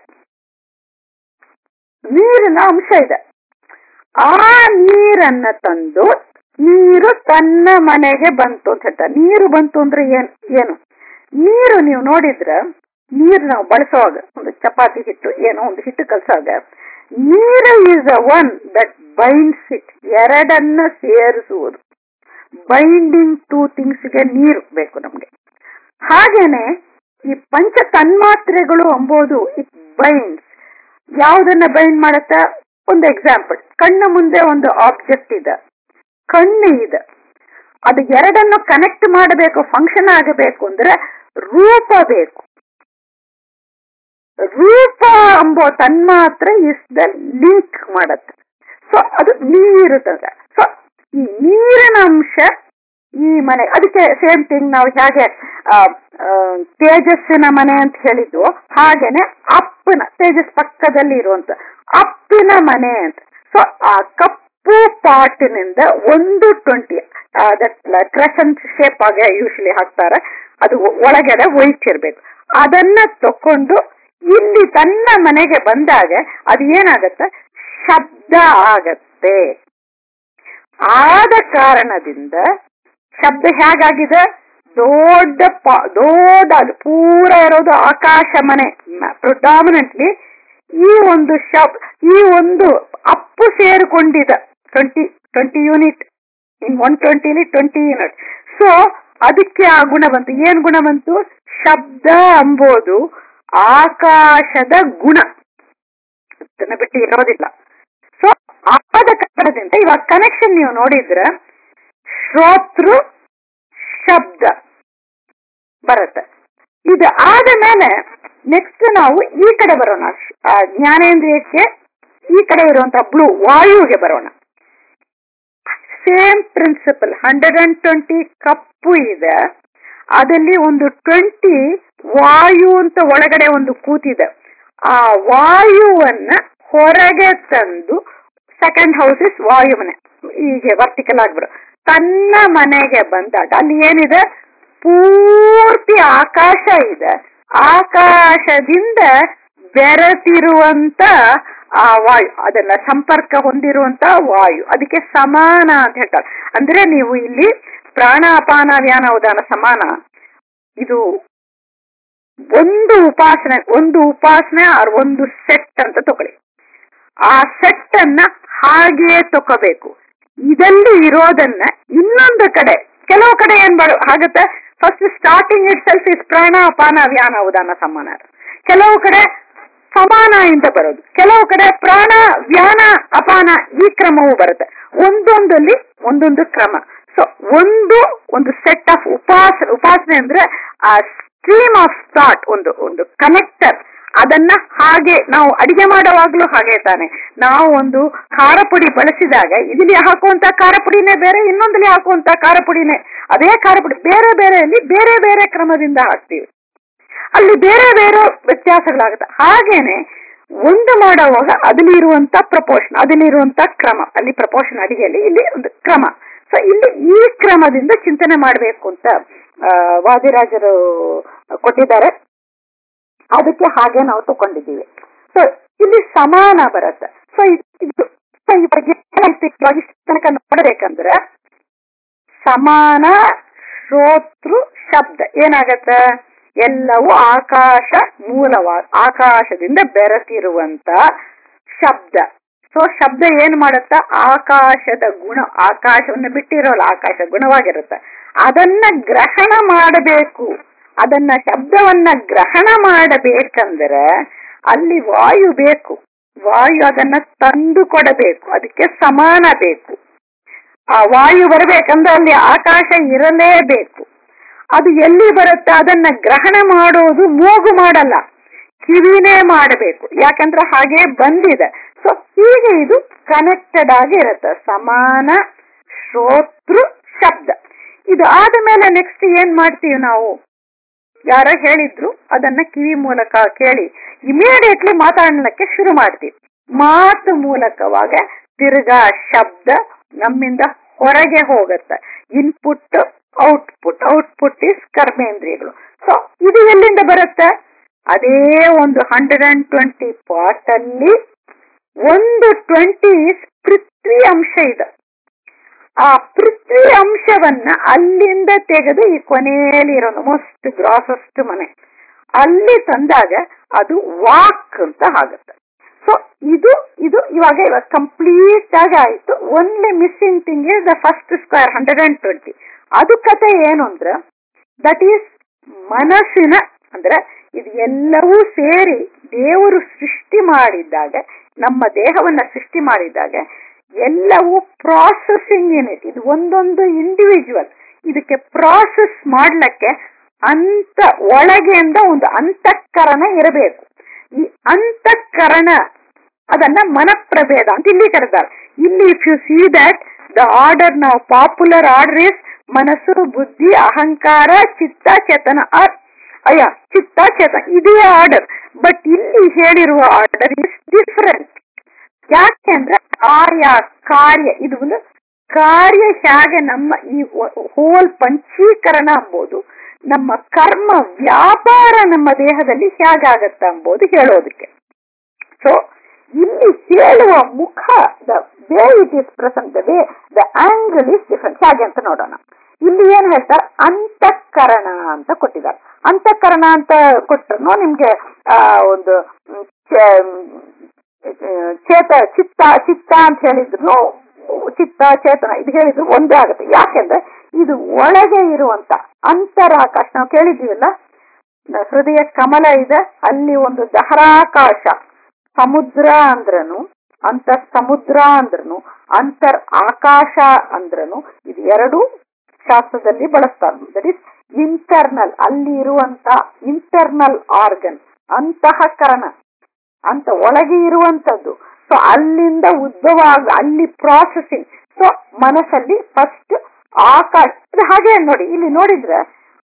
ನೀರಿನ ಅಂಶ ಇದೆ ಆ ನೀರನ್ನ ತಂದು ನೀರು ತನ್ನ ಮನೆಗೆ ಬಂತು ಅಂತ ಹೇಳ್ತಾರೆ ನೀರು ಬಂತು ಅಂದ್ರೆ ಏನ್ ಏನು ನೀರು ನೀವು ನೋಡಿದ್ರ ನೀರು ನಾವು ಬಳಸುವಾಗ ಒಂದು ಚಪಾತಿ ಹಿಟ್ಟು ಏನೋ ಒಂದು ಹಿಟ್ಟು ಕಲ್ಸಾಗ ನೀರು is a one that binds it ಎರಡನ್ನ ಸೇರಿಸುವುದು ಬೈಂಡಿಂಗ್ ಟೂ ಥಿಂಗ್ಸ್ಗೆ ನೀರು ಬೇಕು ನಮ್ಗೆ ಹಾಗೇನೆ ಈ ಪಂಚ ತನ್ಮಾತ್ರೆಗಳು ಎಂಬುದು ಇಟ್ ಬೈಂಡ್ಸ್ ಯಾವುದನ್ನ ಬೈಂಡ್ ಮಾಡತ್ತ ಒಂದು ಎಕ್ಸಾಂಪಲ್ ಕಣ್ಣ ಮುಂದೆ ಒಂದು ಆಬ್ಜೆಕ್ಟ್ ಇದೆ ಕಣ್ಣು ಇದೆ ಅದು ಎರಡನ್ನು ಕನೆಕ್ಟ್ ಮಾಡಬೇಕು ಫಂಕ್ಷನ್ ಆಗಬೇಕು ಅಂದ್ರೆ ರೂಪ ಬೇಕು ರೂಪ ಎಂಬೋ ತನ್ಮಾತ್ರ ಇಸ್ ದ ಲಿಂಕ್ ಮಾಡತ್ತೆ ಸೊ ಅದು ನೀರು ಸೊ ಈ ನೀರಿನ ಅಂಶ ಈ ಮನೆ ಅದಕ್ಕೆ ಸೇಮ್ ಥಿಂಗ್ ನಾವು ಹೇಗೆ ಆ, ಆ, ತೇಜಸ್ಸಿನ ಮನೆ ಅಂತ ಹೇಳಿದ್ದು ಹಾಗೇನೆ ಅಪ್ಪನ ತೇಜಸ್ ಪಕ್ಕದಲ್ಲಿ ಇರುವಂತ ಅಪ್ಪಿನ ಮನೆ ಅಂತ ಸೊ ಆ ಕಪ್ಪು ಪಾಟಿನಿಂದ ಒಂದು ಟ್ವೆಂಟಿ ಕ್ರೆಸೆಂಟ್ ಶೇಪ್ ಆಗಿ ಯೂಶಲಿ ಹಾಕ್ತಾರೆ ಅದು ಒ- ಒಳಗಡೆ ವೈಟ್ ಇರ್ಬೇಕು ಅದನ್ನ ತಕೊಂಡು ಇಲ್ಲಿ ತನ್ನ ಮನೆಗೆ ಬಂದಾಗ ಅದು ಏನಾಗತ್ತೆ ಶಬ್ದ ಆಗತ್ತೆ ಆದ ಕಾರಣದಿಂದ ಶಬ್ದ ಹೇಗಾಗಿದೆ ದೊಡ್ಡ ಪ- ದೊಡ್ಡ ಅದು ಪೂರ ಇರೋದು ಆಕಾಶ ಮನೆ ಪ್ರೊಡಾಮಿನೆಂಟ್ಲಿ ಈ ಒಂದು ಶಬ್ ಈ ಒಂದು ಅಪ್ಪು ಸೇರಿಕೊಂಡಿದೆ twenty twenty unit in one ಟ್ವೆಂಟಿಲಿ ಟ್ವೆಂಟಿ ಯೂನಿಟ್ ಸೊ ಅದಕ್ಕೆ ಆ ಗುಣ ಬಂತು ಏನ್ ಗುಣ ಬಂತು ಶಬ್ದ ಎಂಬುದು ಆಕಾಶದ ಗುಣ ಅದನ್ನ ಬಿಟ್ಟು ಇರೋದಿಲ್ಲ ಸೊ ಆದ ಕಾರಣದಿಂದ ಇವಾಗ ಕನೆಕ್ಷನ್ ನೀವು ನೋಡಿದ್ರೆ ಶ್ರೋತೃ ಶಬ್ದ ಬರುತ್ತೆ ಇದು ಆದ ಮೇಲೆ ನೆಕ್ಸ್ಟ್ ನಾವು ಈ ಕಡೆ ಬರೋಣ ಆ ಜ್ಞಾನೇಂದ್ರಿಯಕ್ಕೆ ಈ ಕಡೆ ಇರುವಂತಹ ಬ್ಲೂ ವಾಯುಗೆ ಬರೋಣ same principle hundred and twenty ಕಪ್ಪು ಇದೆ ಅದಲ್ಲಿ ಒಂದು ಟ್ವೆಂಟಿ ವಾಯು ಅಂತ ಒಳಗಡೆ ಒಂದು ಕೂತಿದೆ ಆ ವಾಯುವನ್ನ ಹೊರಗೆ ತಂದು ಸೆಕೆಂಡ್ ಹೌಸ್ ಇಸ್ ವಾಯು ಮನೆ ಹೀಗೆ ವರ್ಟಿಕಲ್ ಆಗ್ಬಿಡು ತನ್ನ ಮನೆಗೆ ಬಂದಾಗ ಅಲ್ಲಿ ಏನಿದೆ ಪೂರ್ತಿ ಆಕಾಶ ಇದೆ ಆಕಾಶದಿಂದ ಬೆರೆತಿರುವಂತ ಆ ವಾಯು ಅದನ್ನ ಸಂಪರ್ಕ ಹೊಂದಿರುವಂತ ವಾಯು ಅದಕ್ಕೆ ಸಮಾನ ಅಂತ ಹೇಳ್ತಾರೆ ಅಂದ್ರೆ ನೀವು ಇಲ್ಲಿ ಪ್ರಾಣಾಪಾನ ವ್ಯಾನ ಉದಾನ ಸಮಾನ ಇದು ಒಂದು ಉಪಾಸನೆ ಒಂದು ಉಪಾಸನೆ ಆರ್ ಒಂದು ಸೆಟ್ ಅಂತ ತಗೊಳ್ಳಿ ಆ ಸೆಟ್ ಅನ್ನ ಹಾಗೆಯೇ ತಗೋಬೇಕು ಇದಲ್ಲಿ ಇರೋದನ್ನ ಇನ್ನೊಂದು ಕಡೆ ಕೆಲವು ಕಡೆ ಏನ್ ಮಾಡ ಆಗತ್ತೆ first starting itself is ಪ್ರಾಣ ಅಪಾನ ವ್ಯಾನ ಉದಾನ ಸಮಾನ ಕೆಲವು ಕಡೆ ಸಮಾನ ಇಂದ ಬರೋದು ಕೆಲವು ಕಡೆ ಪ್ರಾಣ ವ್ಯಾನ ಅಪಾನ ಈ ಕ್ರಮವು ಬರುತ್ತೆ ಒಂದೊಂದಲ್ಲಿ ಒಂದೊಂದು ಕ್ರಮ ಸೊ ಒಂದು ಒಂದು ಸೆಟ್ ಆಫ್ ಉಪಾಸ ಉಪಾಸನೆ ಅಂದ್ರೆ ಆ ಸ್ಟ್ರೀಮ್ ಆಫ್ ಥಾಟ್ ಒಂದು ಒಂದು ಕನೆಕ್ಟರ್ ಅದನ್ನ ಹಾಗೆ ನಾವು ಅಡಿಗೆ ಮಾಡುವಾಗ್ಲೂ ಹಾಗೆ ತಾನೆ ನಾವು ಒಂದು ಖಾರ ಪುಡಿ ಬಳಸಿದಾಗ ಇಲ್ಲಿ ಹಾಕುವಂತ ಖಾರ ಪುಡಿನೇ ಬೇರೆ ಇನ್ನೊಂದಲ್ಲಿ ಹಾಕುವಂತ ಖಾರ ಪುಡಿನೇ ಅದೇ ಖಾರ ಪುಡಿ ಬೇರೆ ಬೇರೆಯಲ್ಲಿ ಬೇರೆ ಬೇರೆ ಕ್ರಮದಿಂದ ಹಾಕ್ತೀವಿ ಅಲ್ಲಿ ಬೇರೆ ಬೇರೆ ವ್ಯತ್ಯಾಸಗಳಾಗುತ್ತೆ ಹಾಗೇನೆ ಒಂದು ಮಾಡುವಾಗ ಅದಲ್ಲಿ ಇರುವಂತ ಪ್ರಪೋರ್ಷನ್ ಅದಲ್ಲಿ ಇರುವಂತ ಕ್ರಮ ಅಲ್ಲಿ ಪ್ರಪೋರ್ಷನ್ ಅಡಿಗೆಯಲ್ಲಿ ಇಲ್ಲಿ ಒಂದು ಕ್ರಮ ಸೊ ಇಲ್ಲಿ ಈ ಕ್ರಮದಿಂದ ಚಿಂತನೆ ಮಾಡಬೇಕು ಅಂತ ಆ, ವಾದಿರಾಜರು ಕೊಟ್ಟಿದ್ದಾರೆ ಅದಕ್ಕೆ ಹಾಗೆ ನಾವು ತಗೊಂಡಿದ್ದೀವಿ ಸೊ ಇಲ್ಲಿ ಸಮಾನ ಬರುತ್ತೆ ಸೊ ಇದು ಸೊ ಇವಾಗ ಏನಾಗ್ತಿತ್ತು ಇಷ್ಟು ತನಕ ನೋಡಬೇಕಂದ್ರೆ ಸಮಾನ ಶ್ರೋತೃ ಶಬ್ದ ಏನಾಗತ್ತೆ ಎಲ್ಲವೂ ಆಕಾಶ ಮೂಲವ ಆಕಾಶದಿಂದ ಬೆರೆತಿರುವಂತ ಶಬ್ದ ಸೊ ಶಬ್ದ ಏನ್ ಮಾಡುತ್ತ ಆಕಾಶದ ಗುಣ ಆಕಾಶವನ್ನ ಬಿಟ್ಟಿರೋಲ್ಲ ಆಕಾಶ ಗುಣವಾಗಿರುತ್ತೆ ಅದನ್ನ ಗ್ರಹಣ ಮಾಡಬೇಕು ಅದನ್ನ ಶಬ್ದವನ್ನ ಗ್ರಹಣ ಮಾಡಬೇಕಂದ್ರೆ ಅಲ್ಲಿ ವಾಯು ಬೇಕು ವಾಯು ಅದನ್ನ ತಂದು ಕೊಡಬೇಕು ಅದಕ್ಕೆ ಸಮಾನ ಬೇಕು ಆ ವಾಯು ಬರಬೇಕಂದ್ರೆ ಅಲ್ಲಿ ಆಕಾಶ ಇರಲೇಬೇಕು ಅದು ಎಲ್ಲಿ ಬರುತ್ತೆ ಅದನ್ನ ಗ್ರಹಣ ಮಾಡೋದು ಮೂಗು ಮಾಡಲ್ಲ ಕಿವಿನೇ ಮಾಡಬೇಕು ಯಾಕಂದ್ರೆ ಹಾಗೆ ಬಂದಿದೆ ಸೊ ಹೀಗೆ ಇದು ಕನೆಕ್ಟೆಡ್ ಆಗಿ ಇರುತ್ತೆ ಸಮಾನ ಶ್ರೋತೃ ಶಬ್ದ ಇದು ಆದ ಮೇಲೆ ನೆಕ್ಸ್ಟ್ ಏನ್ ಮಾಡ್ತೀವಿ ನಾವು ಯಾರೋ ಹೇಳಿದ್ರು ಅದನ್ನ ಕಿವಿ ಮೂಲಕ ಕೇಳಿ ಇಮಿಡಿಯೇಟ್ಲಿ ಮಾತಾಡಲಿಕ್ಕೆ ಶುರು ಮಾಡ್ತೀವಿ ಮಾತು ಮೂಲಕವಾಗ ತಿರ್ಗಾ ಶಬ್ದ ನಮ್ಮಿಂದ ಹೊರಗೆ ಹೋಗುತ್ತೆ ಇನ್ಪುಟ್ ಔಟ್ಪುಟ್ ಔಟ್ಪುಟ್ ಇಸ್ ಕರ್ಮೇಂದ್ರಿಯಗಳು ಸೊ ಇದು ಎಲ್ಲಿಂದ ಬರುತ್ತೆ ಅದೇ ಒಂದು ಹಂಡ್ರೆಡ್ ಅಂಡ್ ಟ್ವೆಂಟಿ ಪಾರ್ಟ್ ಅಲ್ಲಿ ಒಂದು ಟ್ವೆಂಟಿ ಪೃಥ್ವಿ ಅಂಶ ಇದೆ ಆ ಪೃಥ್ವಿ ಅಂಶವನ್ನ ಅಲ್ಲಿಂದ ತೆಗೆದು ಈ ಕೊನೆಯಲ್ಲಿ ಇರೋ ಮೋಸ್ಟ್ ಗ್ರಾಸಸ್ಟ್ ಮನೆ ಅಲ್ಲಿ ತಂದಾಗ ಅದು ವಾಕ್ ಅಂತ ಆಗುತ್ತೆ ಸೊ ಇದು ಇದು ಇವಾಗ ಇವಾಗ ಕಂಪ್ಲೀಟ್ ಆಗಿ ಆಯ್ತು only missing thing is the first square hundred and twenty ಅದು ಕತೆ ಏನು ಅಂದ್ರೆ ದಟ್ ಈಸ್ ಮನಸ್ಸಿನ ಅಂದ್ರೆ ಇದು ಎಲ್ಲವೂ ಸೇರಿ ದೇವರು ಸೃಷ್ಟಿ ಮಾಡಿದ್ದಾಗ ನಮ್ಮ ದೇಹವನ್ನ ಸೃಷ್ಟಿ ಮಾಡಿದಾಗ ಎಲ್ಲವೂ ಪ್ರಾಸೆಸಿಂಗ್ ಯೂನಿಟ್ ಇದು ಒಂದೊಂದು ಇಂಡಿವಿಜುವಲ್ ಇದಕ್ಕೆ ಪ್ರಾಸೆಸ್ ಮಾಡ್ಲಿಕ್ಕೆ ಅಂತ ಒಳಗೆಯಿಂದ ಒಂದು ಅಂತಃಕರಣ ಇರಬೇಕು ಈ ಅಂತಃಕರಣ ಅದನ್ನ ಮನಪ್ರಭೇದ ಅಂತ ಇಲ್ಲಿ ಕರೆದಾರೆ ಇಲ್ಲಿ if you see that the order ನಾವು ಪಾಪ್ಯುಲರ್ ಆರ್ಡರ್ ಇಸ್ ಮನಸ್ಸು ಬುದ್ಧಿ ಅಹಂಕಾರ ಚಿತ್ತ ಚೇತನ ಆರ್ ಅಯ್ಯ ಚಿತ್ತ ಚೇತನ ಇದೇ ಆರ್ಡರ್ ಬಟ್ ಇಲ್ಲಿ ಹೇಳಿರುವ ಆರ್ಡರ್ ಇಸ್ ಡಿಫರೆಂಟ್ ಯಾಕೆಂದ್ರೆ ಆಯಾ ಕಾರ್ಯ ಇದು ಒಂದು ಕಾರ್ಯ ಹೇಗೆ ನಮ್ಮ ಈ ಹೋಲ್ ಪಂಚೀಕರಣ ಎಂಬುದು ನಮ್ಮ ಕರ್ಮ ವ್ಯಾಪಾರ ನಮ್ಮ ದೇಹದಲ್ಲಿ ಹೇಗಾಗತ್ತ ಎಂಬುದು ಹೇಳೋದಕ್ಕೆ ಸೊ ಇಲ್ಲಿ ಹೇಳುವ ಮುಖ the way it is present the way the angle is different ಹೇಗೆ ಅಂತ ನೋಡೋಣ ಇಲ್ಲಿ ಏನ್ ಹೇಳ್ತಾರೆ ಅಂತಃಕರಣ ಅಂತ ಕೊಟ್ಟಿದ್ದಾರೆ ಅಂತಃಕರಣ ಅಂತ ಕೊಟ್ಟರು ನಿಮ್ಗೆ ಆ ಒಂದು ಚೇತ ಚಿತ್ತ ಚಿತ್ತ ಅಂತ ಹೇಳಿದ್ರು ಚಿತ್ತ ಚೇತನ ಇದು ಹೇಳಿದ್ರು ಒಂದೇ ಆಗುತ್ತೆ ಯಾಕೆಂದ್ರೆ ಇದು ಒಳಗೆ ಇರುವಂತ ಅಂತರಾಕಾಶ ನಾವು ಕೇಳಿದ್ದೀವಲ್ಲ ಹೃದಯ ಕಮಲ ಇದೆ ಅಲ್ಲಿ ಒಂದು ದಹರಾಕಾಶ ಸಮುದ್ರ ಅಂದ್ರನು ಅಂತರ್ ಸಮುದ್ರ ಅಂದ್ರನು ಅಂತರ್ ಆಕಾಶ ಅಂದ್ರನು ಇದು ಎರಡು ಶಾಸ್ತ್ರದಲ್ಲಿ ಬಳಸ್ತಾರೆ ದಟ್ ಇಸ್ ಇಂಟರ್ನಲ್ ಅಲ್ಲಿ ಇರುವಂತ ಇಂಟರ್ನಲ್ ಆರ್ಗನ್ ಅಂತಃಕರಣ ಅಂತ ಒಳಗೆ ಇರುವಂತದ್ದು ಸೊ ಅಲ್ಲಿಂದ ಉದ್ಭವ ಅಲ್ಲಿ ಪ್ರಾಸೆಸಿಂಗ್ ಸೊ ಮನಸ್ಸಲ್ಲಿ ಫಸ್ಟ್ ಆಕಾಶ ಹಾಗೆ ನೋಡಿ ಇಲ್ಲಿ ನೋಡಿದ್ರೆ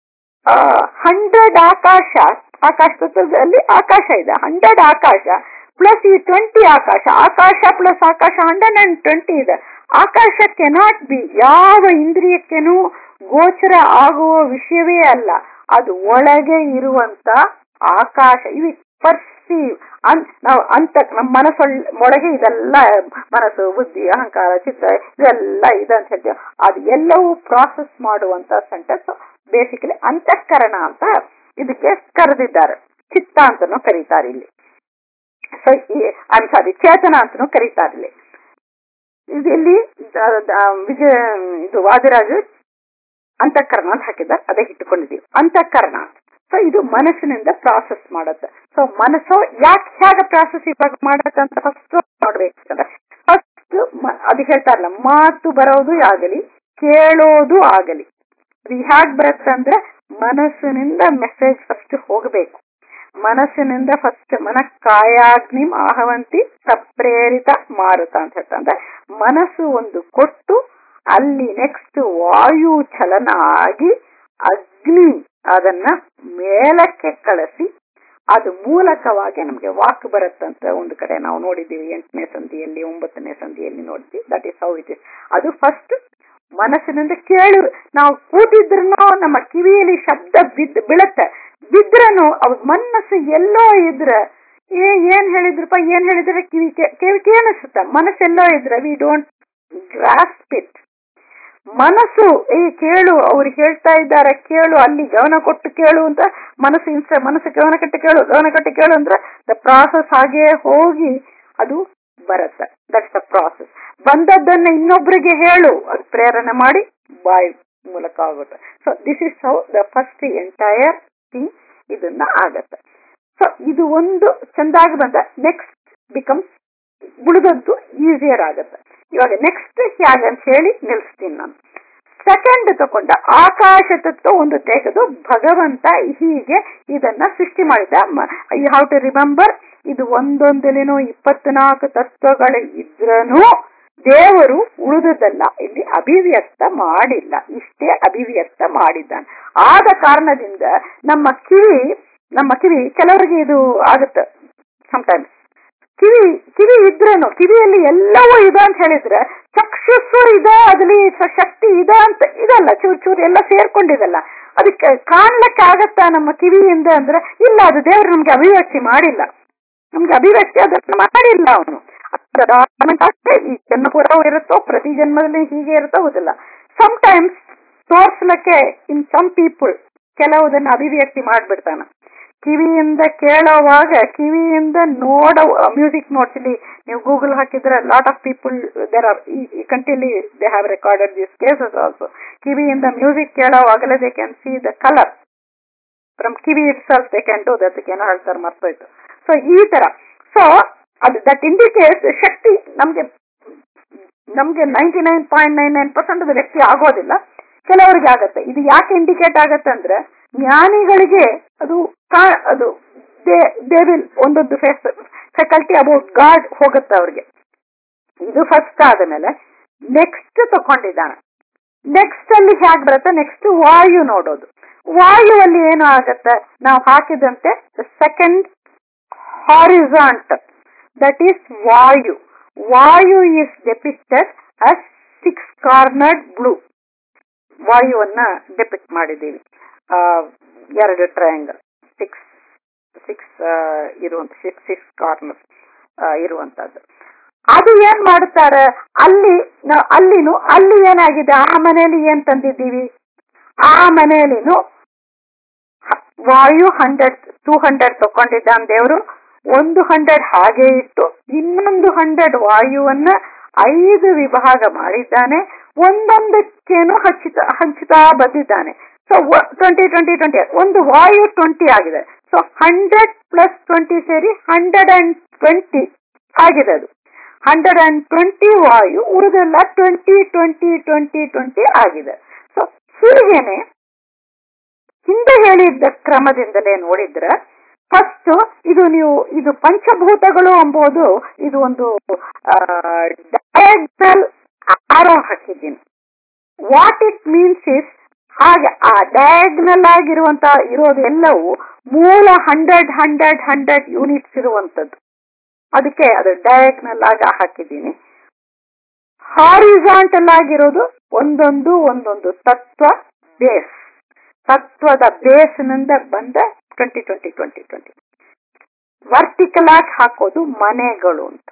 ಹಂಡ್ರೆಡ್ ಆಕಾಶ ಆಕಾಶ ತತ್ವದಲ್ಲಿ ಆಕಾಶ ಇದೆ ಹಂಡ್ರೆಡ್ ಆಕಾಶ ಪ್ಲಸ್ ಈ ಟ್ವೆಂಟಿ ಆಕಾಶ ಆಕಾಶ ಪ್ಲಸ್ ಆಕಾಶ ಹಂಡ್ರೆಡ್ ಅಂಡ್ ಟ್ವೆಂಟಿ ಇದೆ ಆಕಾಶ ಕೆನಾಟ್ ಬಿ ಯಾವ ಇಂದ್ರಿಯಕ್ಕೇನೂ ಗೋಚರ ಆಗುವ ವಿಷಯವೇ ಅಲ್ಲ ಅದು ಒಳಗೆ ಇರುವಂತ ಆಕಾಶ ಇವು ಪರ್ಸೀವ್ ನಾವು ಅಂತ ನಮ್ಮ ಮನಸ್ಸೊಳ್ ಒಳಗೆ ಇದೆಲ್ಲ ಮನಸ್ಸು ಬುದ್ಧಿ ಅಹಂಕಾರ ಚಿತ್ತ ಇದೆಲ್ಲ ಇದೆ ಅಂತ ಹೇಳ್ತೀವಿ ಅದು ಎಲ್ಲವೂ ಪ್ರಾಸೆಸ್ ಮಾಡುವಂತ ಸೆಂಟೆನ್ಸ್ ಬೇಸಿಕಲಿ ಅಂತಃಕರಣ ಅಂತ ಇದಕ್ಕೆ ಕರೆದಿದ್ದಾರೆ ಚಿತ್ತ ಅಂತನೂ ಕರೀತಾರೆ ಇಲ್ಲಿ ಸೊ ಐಮ್ ಸಾರಿ ಚೇತನ ಅಂತನೂ ಕರೀತಾರೆ ಇಲ್ಲಿ ಇಲ್ಲಿ ವಿಜಯ ಇದು ವಾದಿರಾಜು ಅಂತಃಕರಣ ಅಂತ ಹಾಕಿದ್ದಾರೆ ಅದೇ ಇಟ್ಟುಕೊಂಡಿದ್ದೀವಿ ಅಂತಃಕರಣ ಸೊ ಇದು ಮನಸ್ಸಿನಿಂದ ಪ್ರಾಸೆಸ್ ಮಾಡುತ್ತೆ ಸೊ ಮನಸ್ಸು ಯಾಕೆ ಹೇಗೆ ಪ್ರಾಸೆಸ್ ಇವಾಗ ಮಾಡುತ್ತೆ ಅಂತ ಫಸ್ಟ್ ನೋಡ್ಬೇಕಂದ್ರೆ ಫಸ್ಟ್ ಅದು ಹೇಳ್ತಾರಲ್ಲ ಮಾತು ಬರೋದು ಆಗಲಿ ಕೇಳೋದು ಆಗಲಿ ಅದು ಹೇಗ್ ಬರುತ್ತೆ ಅಂದ್ರೆ ಮನಸ್ಸಿನಿಂದ ಮೆಸೇಜ್ ಫಸ್ಟ್ ಹೋಗಬೇಕು ಮನಸ್ಸಿನಿಂದ ಫಸ್ಟ್ ಮನ ಕಾಯಾಗ್ನಿಂ ಆಹವಂತಿ ಸಪ್ರೇರಿತ ಮಾರುತ ಅಂತ ಹೇಳ್ತಾರೆ ಅಂದ್ರೆ ಮನಸ್ಸು ಒಂದು ಕೊಟ್ಟು ಅಲ್ಲಿ ನೆಕ್ಸ್ಟ್ ವಾಯು ಚಲನ ಆಗಿ ಅಗ್ನಿ ಅದನ್ನ ಮೇಲಕ್ಕೆ ಕಳಿಸಿ ಅದು ಮೂಲಕವಾಗಿ ನಮಗೆ ವಾಕ್ ಬರುತ್ತಂತ ಒಂದು ಕಡೆ ನಾವು ನೋಡಿದ್ದೀವಿ ಎಂಟನೇ ಸಂಧಿಯಲ್ಲಿ ಒಂಬತ್ತನೇ ಸಂಧಿಯಲ್ಲಿ ನೋಡಿದ್ವಿ that is how it is ಅದು ಫಸ್ಟ್ ಮನಸ್ಸಿನಿಂದ ಕೇಳು ನಾವು ಕೂತಿದ್ರು ನಮ್ಮ ಕಿವಿಯಲ್ಲಿ ಶಬ್ದ ಬಿದ್ದು ಬೀಳತ್ತೆ ಬಿದ್ರನು ಅವ್ ಮನಸ್ಸು ಎಲ್ಲೋ ಇದ್ರೆ ಏ ಏನ್ ಹೇಳಿದ್ರಪ್ಪ ಏನ್ ಹೇಳಿದ್ರೆ ಕಿವಿ ಕಿವಿ ಕೇಳಿಸುತ್ತ ಮನಸ್ಸೆಲ್ಲೋ ಇದ್ರೆ ವಿ ಡೋಂಟ್ ಗ್ರಾಸ್ಪ್ ಇಟ್ ಮನಸ್ಸು ಏ ಕೇಳು ಅವ್ರು ಹೇಳ್ತಾ ಇದ್ದಾರೆ ಕೇಳು ಅಲ್ಲಿ ಗಮನ ಕೊಟ್ಟು ಕೇಳು ಅಂತ ಮನಸ್ಸು ಇನ್ಸ ಮನಸ್ಸು ಗಮನ ಕೊಟ್ಟು ಕೇಳು ಗಮನ ಕೊಟ್ಟು ಕೇಳು ಅಂದ್ರೆ ದ ಪ್ರಾಸೆಸ್ ಹಾಗೆ ಹೋಗಿ ಅದು ಬರುತ್ತೆ ದಟ್ಸ್ ದ ಪ್ರಾಸೆಸ್ ಬಂದದ್ದನ್ನ ಇನ್ನೊಬ್ರಿಗೆ ಹೇಳು ಅದು ಪ್ರೇರಣೆ ಮಾಡಿ ಬಾಯ್ ಮೂಲಕ ಆಗುತ್ತೆ so this is how the first entire thing ಇದನ್ನ ಆಗತ್ತೆ ಸೊ ಇದು ಒಂದು ಚಂದಾಗಿ ಬಂದ ನೆಕ್ಸ್ಟ್ ಬಿಕಮ್ಸ್ ಉಳಿದದ್ದು ಈಸಿಯರ್ ಆಗತ್ತೆ ಇವಾಗ ನೆಕ್ಸ್ಟ್ ಹೇಗೆ ಅಂತ ಹೇಳಿ ನಿಲ್ಲಿಸ್ತೀನಿ ನಾನು ಸೆಕೆಂಡ್ ತಕೊಂಡ ಆಕಾಶ ತತ್ವ ಒಂದು ತೆಗೆದು ಭಗವಂತ ಹೀಗೆ ಇದನ್ನ ಸೃಷ್ಟಿ ಮಾಡಿದ ಯು ಹಾವ್ ಟು ರಿಮೆಂಬರ್ ಇದು ಒಂದೊಂದಲಿನೂ ಇಪ್ಪತ್ನಾಲ್ಕು ತತ್ವಗಳು ಇದ್ರನು ದೇವರು ಉಳಿದುದಲ್ಲ ಇಲ್ಲಿ ಅಭಿವ್ಯಕ್ತ ಮಾಡಿಲ್ಲ ಇಷ್ಟೇ ಅಭಿವ್ಯಕ್ತ ಮಾಡಿದ್ದಾನೆ ಆದ ಕಾರಣದಿಂದ ನಮ್ಮ ಕಿವಿ ನಮ್ಮ ಕಿವಿ ಕೆಲವರಿಗೆ ಇದು ಆಗುತ್ತೆ ಸಮಟೈಮ್ಸ್ ಕಿವಿ ಕಿವಿ ಇದ್ರೇನು ಕಿವಿಯಲ್ಲಿ ಎಲ್ಲವೂ ಇದೆ ಅಂತ ಹೇಳಿದ್ರೆ ಚಕ್ಷುಸ್ಸು ಇದೆ ಅದ್ರಲ್ಲಿ ಸ- ಶಕ್ತಿ ಇದೆ ಅಂತ ಇದಲ್ಲ ಚೂರ್ ಚೂರ್ ಎಲ್ಲ ಸೇರ್ಕೊಂಡಿದಲ್ಲ ಅದಕ್ಕೆ ಕಾಣ್ಲಿಕ್ಕೆ ಆಗತ್ತಾ ನಮ್ಮ ಕಿವಿಯಿಂದ ಅಂದ್ರೆ ಇಲ್ಲ ಅದು ದೇವ್ರು ನಮ್ಗೆ ಅಭಿವ್ಯಕ್ತಿ ಮಾಡಿಲ್ಲ ನಮ್ಗೆ ಅಭಿವ್ಯಕ್ತಿ ಅದನ್ನ ಮಾಡಿಲ್ಲ ಅವನು ಈ ಜನ್ಮ ಪೂರ್ವ ಇರುತ್ತೋ ಪ್ರತಿ ಜನ್ಮದಲ್ಲಿ ಹೀಗೆ ಇರುತ್ತೋ ಗೊತ್ತಿಲ್ಲ ಸಮ್ ಟೈಮ್ಸ್ ತೋರ್ಸ್ಲಕ್ಕೆ ಇನ್ ಸಮ್ ಪೀಪಲ್ ಕೆಲವುದನ್ನ ಅಭಿವ್ಯಕ್ತಿ ಮಾಡ್ಬಿಡ್ತಾನ ಕಿವಿಯಿಂದ ಕೇಳೋವಾಗ ಕಿವಿಯಿಂದ ನೋಡ ಮ್ಯೂಸಿಕ್ ನೋಟ್ಸ್ ಇಲ್ಲಿ ನೀವು ಗೂಗಲ್ ಹಾಕಿದ್ರೆ lot of people there are ಈ ಕಂಟ್ರಿಲಿ they have recorded this cases also ಕಿವಿಯಿಂದ ಮ್ಯೂಸಿಕ್ ಕೇಳೋವಾಗಲೇ they can see the colour from ಕಿವಿ itself they can do that ಏನೋ ಹೇಳ್ತಾರೆ ಮರ್ತೋಯ್ತು ಸೊ ಈ ತರ ಸೊ ಅದು ದಟ್ ಇಂಡಿಕೇಟ್ ಶಕ್ತಿ ನಮ್ಗೆ ನಮ್ಗೆ ninety nine point nine nine percent ವ್ಯಕ್ತಿ ಆಗೋದಿಲ್ಲ ಕೆಲವರಿಗೆ ಆಗತ್ತೆ ಇದು ಯಾಕೆ ಇಂಡಿಕೇಟ್ ಆಗತ್ತೆ ಅಂದ್ರೆ ಜ್ಞಾನಿಗಳಿಗೆ ಅದು ಕಾ- ಅದು ದೇ ವಿಲ್ ಒಂದೊಂದು ಫ್ಯಾಕಲ್ಟಿ ಅಬೌಟ್ ಗಾಡ್ ಹೋಗುತ್ತೆ ಅವ್ರಿಗೆ ಇದು ಫಸ್ಟ್ ಆದಮೇಲೆ ನೆಕ್ಸ್ಟ್ ತಕೊಂಡಿದ್ದಾನೆ ನೆಕ್ಸ್ಟ್ ಅಲ್ಲಿ ಹೇಗೆ ಬರುತ್ತೆ ನೆಕ್ಸ್ಟ್ ವಾಯು ನೋಡೋದು ವಾಯುವಲ್ಲಿ ಏನು ಆಗತ್ತೆ ನಾವು ಹಾಕಿದಂತೆ ಸೆಕೆಂಡ್ ಹಾರಿಸಾಂಟ್ ದಟ್ ಈಸ್ ವಾಯು ವಾಯು is depicted as six cornered blue ವಾಯುವನ್ನ ಡೆಪಿಕ್ಟ್ ಮಾಡಿದ್ದೀವಿ ಆ, ಎರಡು ಟ್ರಯಾಂಗಲ್ ಸಿಕ್ಸ್ ಸಿಕ್ಸ್ ಇರುವಂತ ಸಿಕ್ಸ್ ಸಿಕ್ಸ್ ಕಾರ್ನರ್ ಇರುವಂತದ್ದು ಅದು ಏನ್ ಮಾಡುತ್ತಾರೆ ಅಲ್ಲಿ ನ- ಅಲ್ಲಿನೂ ಅಲ್ಲಿ ಏನಾಗಿದೆ ಆ ಮನೆಯಲ್ಲಿ ಏನ್ ತಂದಿದ್ದೀವಿ ಆ ಮನೆಯಲ್ಲಿನೂ ಹ- ವಾಯು ಹಂಡ್ರೆಡ್ ಟೂ ಹಂಡ್ರೆಡ್ ತಕೊಂಡಿದ್ದಾನೆ ದೇವರು ಒಂದು ಹಂಡ್ರೆಡ್ ಹಾಗೆ ಇಟ್ಟು ಇನ್ನೊಂದು ಹಂಡ್ರೆಡ್ ವಾಯುವನ್ನ ಐದು ವಿಭಾಗ ಮಾಡಿದ್ದಾನೆ ಒಂದೊಂದಕ್ಕೇನು ಹಚ್ಚಿತ ಹಂಚುತ್ತಾ ಬಂದಿದ್ದಾನೆ ಸೊ ಟ್ವೆಂಟಿ ಟ್ವೆಂಟಿ ಟ್ವೆಂಟಿ ಒಂದು ವಾಯು ಟ್ವೆಂಟಿ ಆಗಿದೆ ಸೊ ಹಂಡ್ರೆಡ್ ಪ್ಲಸ್ ಟ್ವೆಂಟಿ ಸೇರಿ ಹಂಡ್ರೆಡ್ ಅಂಡ್ ಟ್ವೆಂಟಿ ಆಗಿದೆ ಅದು ಹಂಡ್ರೆಡ್ ಅಂಡ್ ಟ್ವೆಂಟಿ ವಾಯು ಉಳಿದೆಲ್ಲ ಟ್ವೆಂಟಿ ಟ್ವೆಂಟಿ ಟ್ವೆಂಟಿ ಟ್ವೆಂಟಿ ಆಗಿದೆ ಸೊ ಹೀಗೇನೆ ಹಿಂದೆ ಹೇಳಿದ್ದ ಕ್ರಮದಿಂದಲೇ ನೋಡಿದ್ರೆ ಫಸ್ಟ್ ಇದು ನೀವು ಇದು ಪಂಚಭೂತಗಳು ಎಂಬುದು ಇದು ಒಂದು ಡಯಾಗ್ನಲ್ ಆರೋ ಹಾಕಿದ್ದೀನಿ ವಾಟ್ ಇಟ್ ಮೀನ್ಸ್ ಇಸ್ ಹಾಗೆ ಆ ಡಯಾಗ್ನಲ್ ಆಗಿರುವಂತ ಇರೋದೆಲ್ಲವೂ ಮೂಲ ಹಂಡ್ರೆಡ್ ಹಂಡ್ರೆಡ್ ಹಂಡ್ರೆಡ್ ಯೂನಿಟ್ಸ್ ಇರುವಂತದ್ದು ಅದಕ್ಕೆ ಅದು ಡಯಾಗ್ನಲ್ ಆಗಿ ಹಾಕಿದ್ದೀನಿ ಹಾರಿಸಾಂಟಲ್ ಆಗಿರೋದು ಒಂದೊಂದು ಒಂದೊಂದು ತತ್ವ ಬೇಸ್ ತತ್ವದ ಬೇಸ್ನಿಂದ ಬಂದ twenty twenty twenty twenty vertical ಆಗಿ ಹಾಕೋದು ಮನೆಗಳು ಅಂತ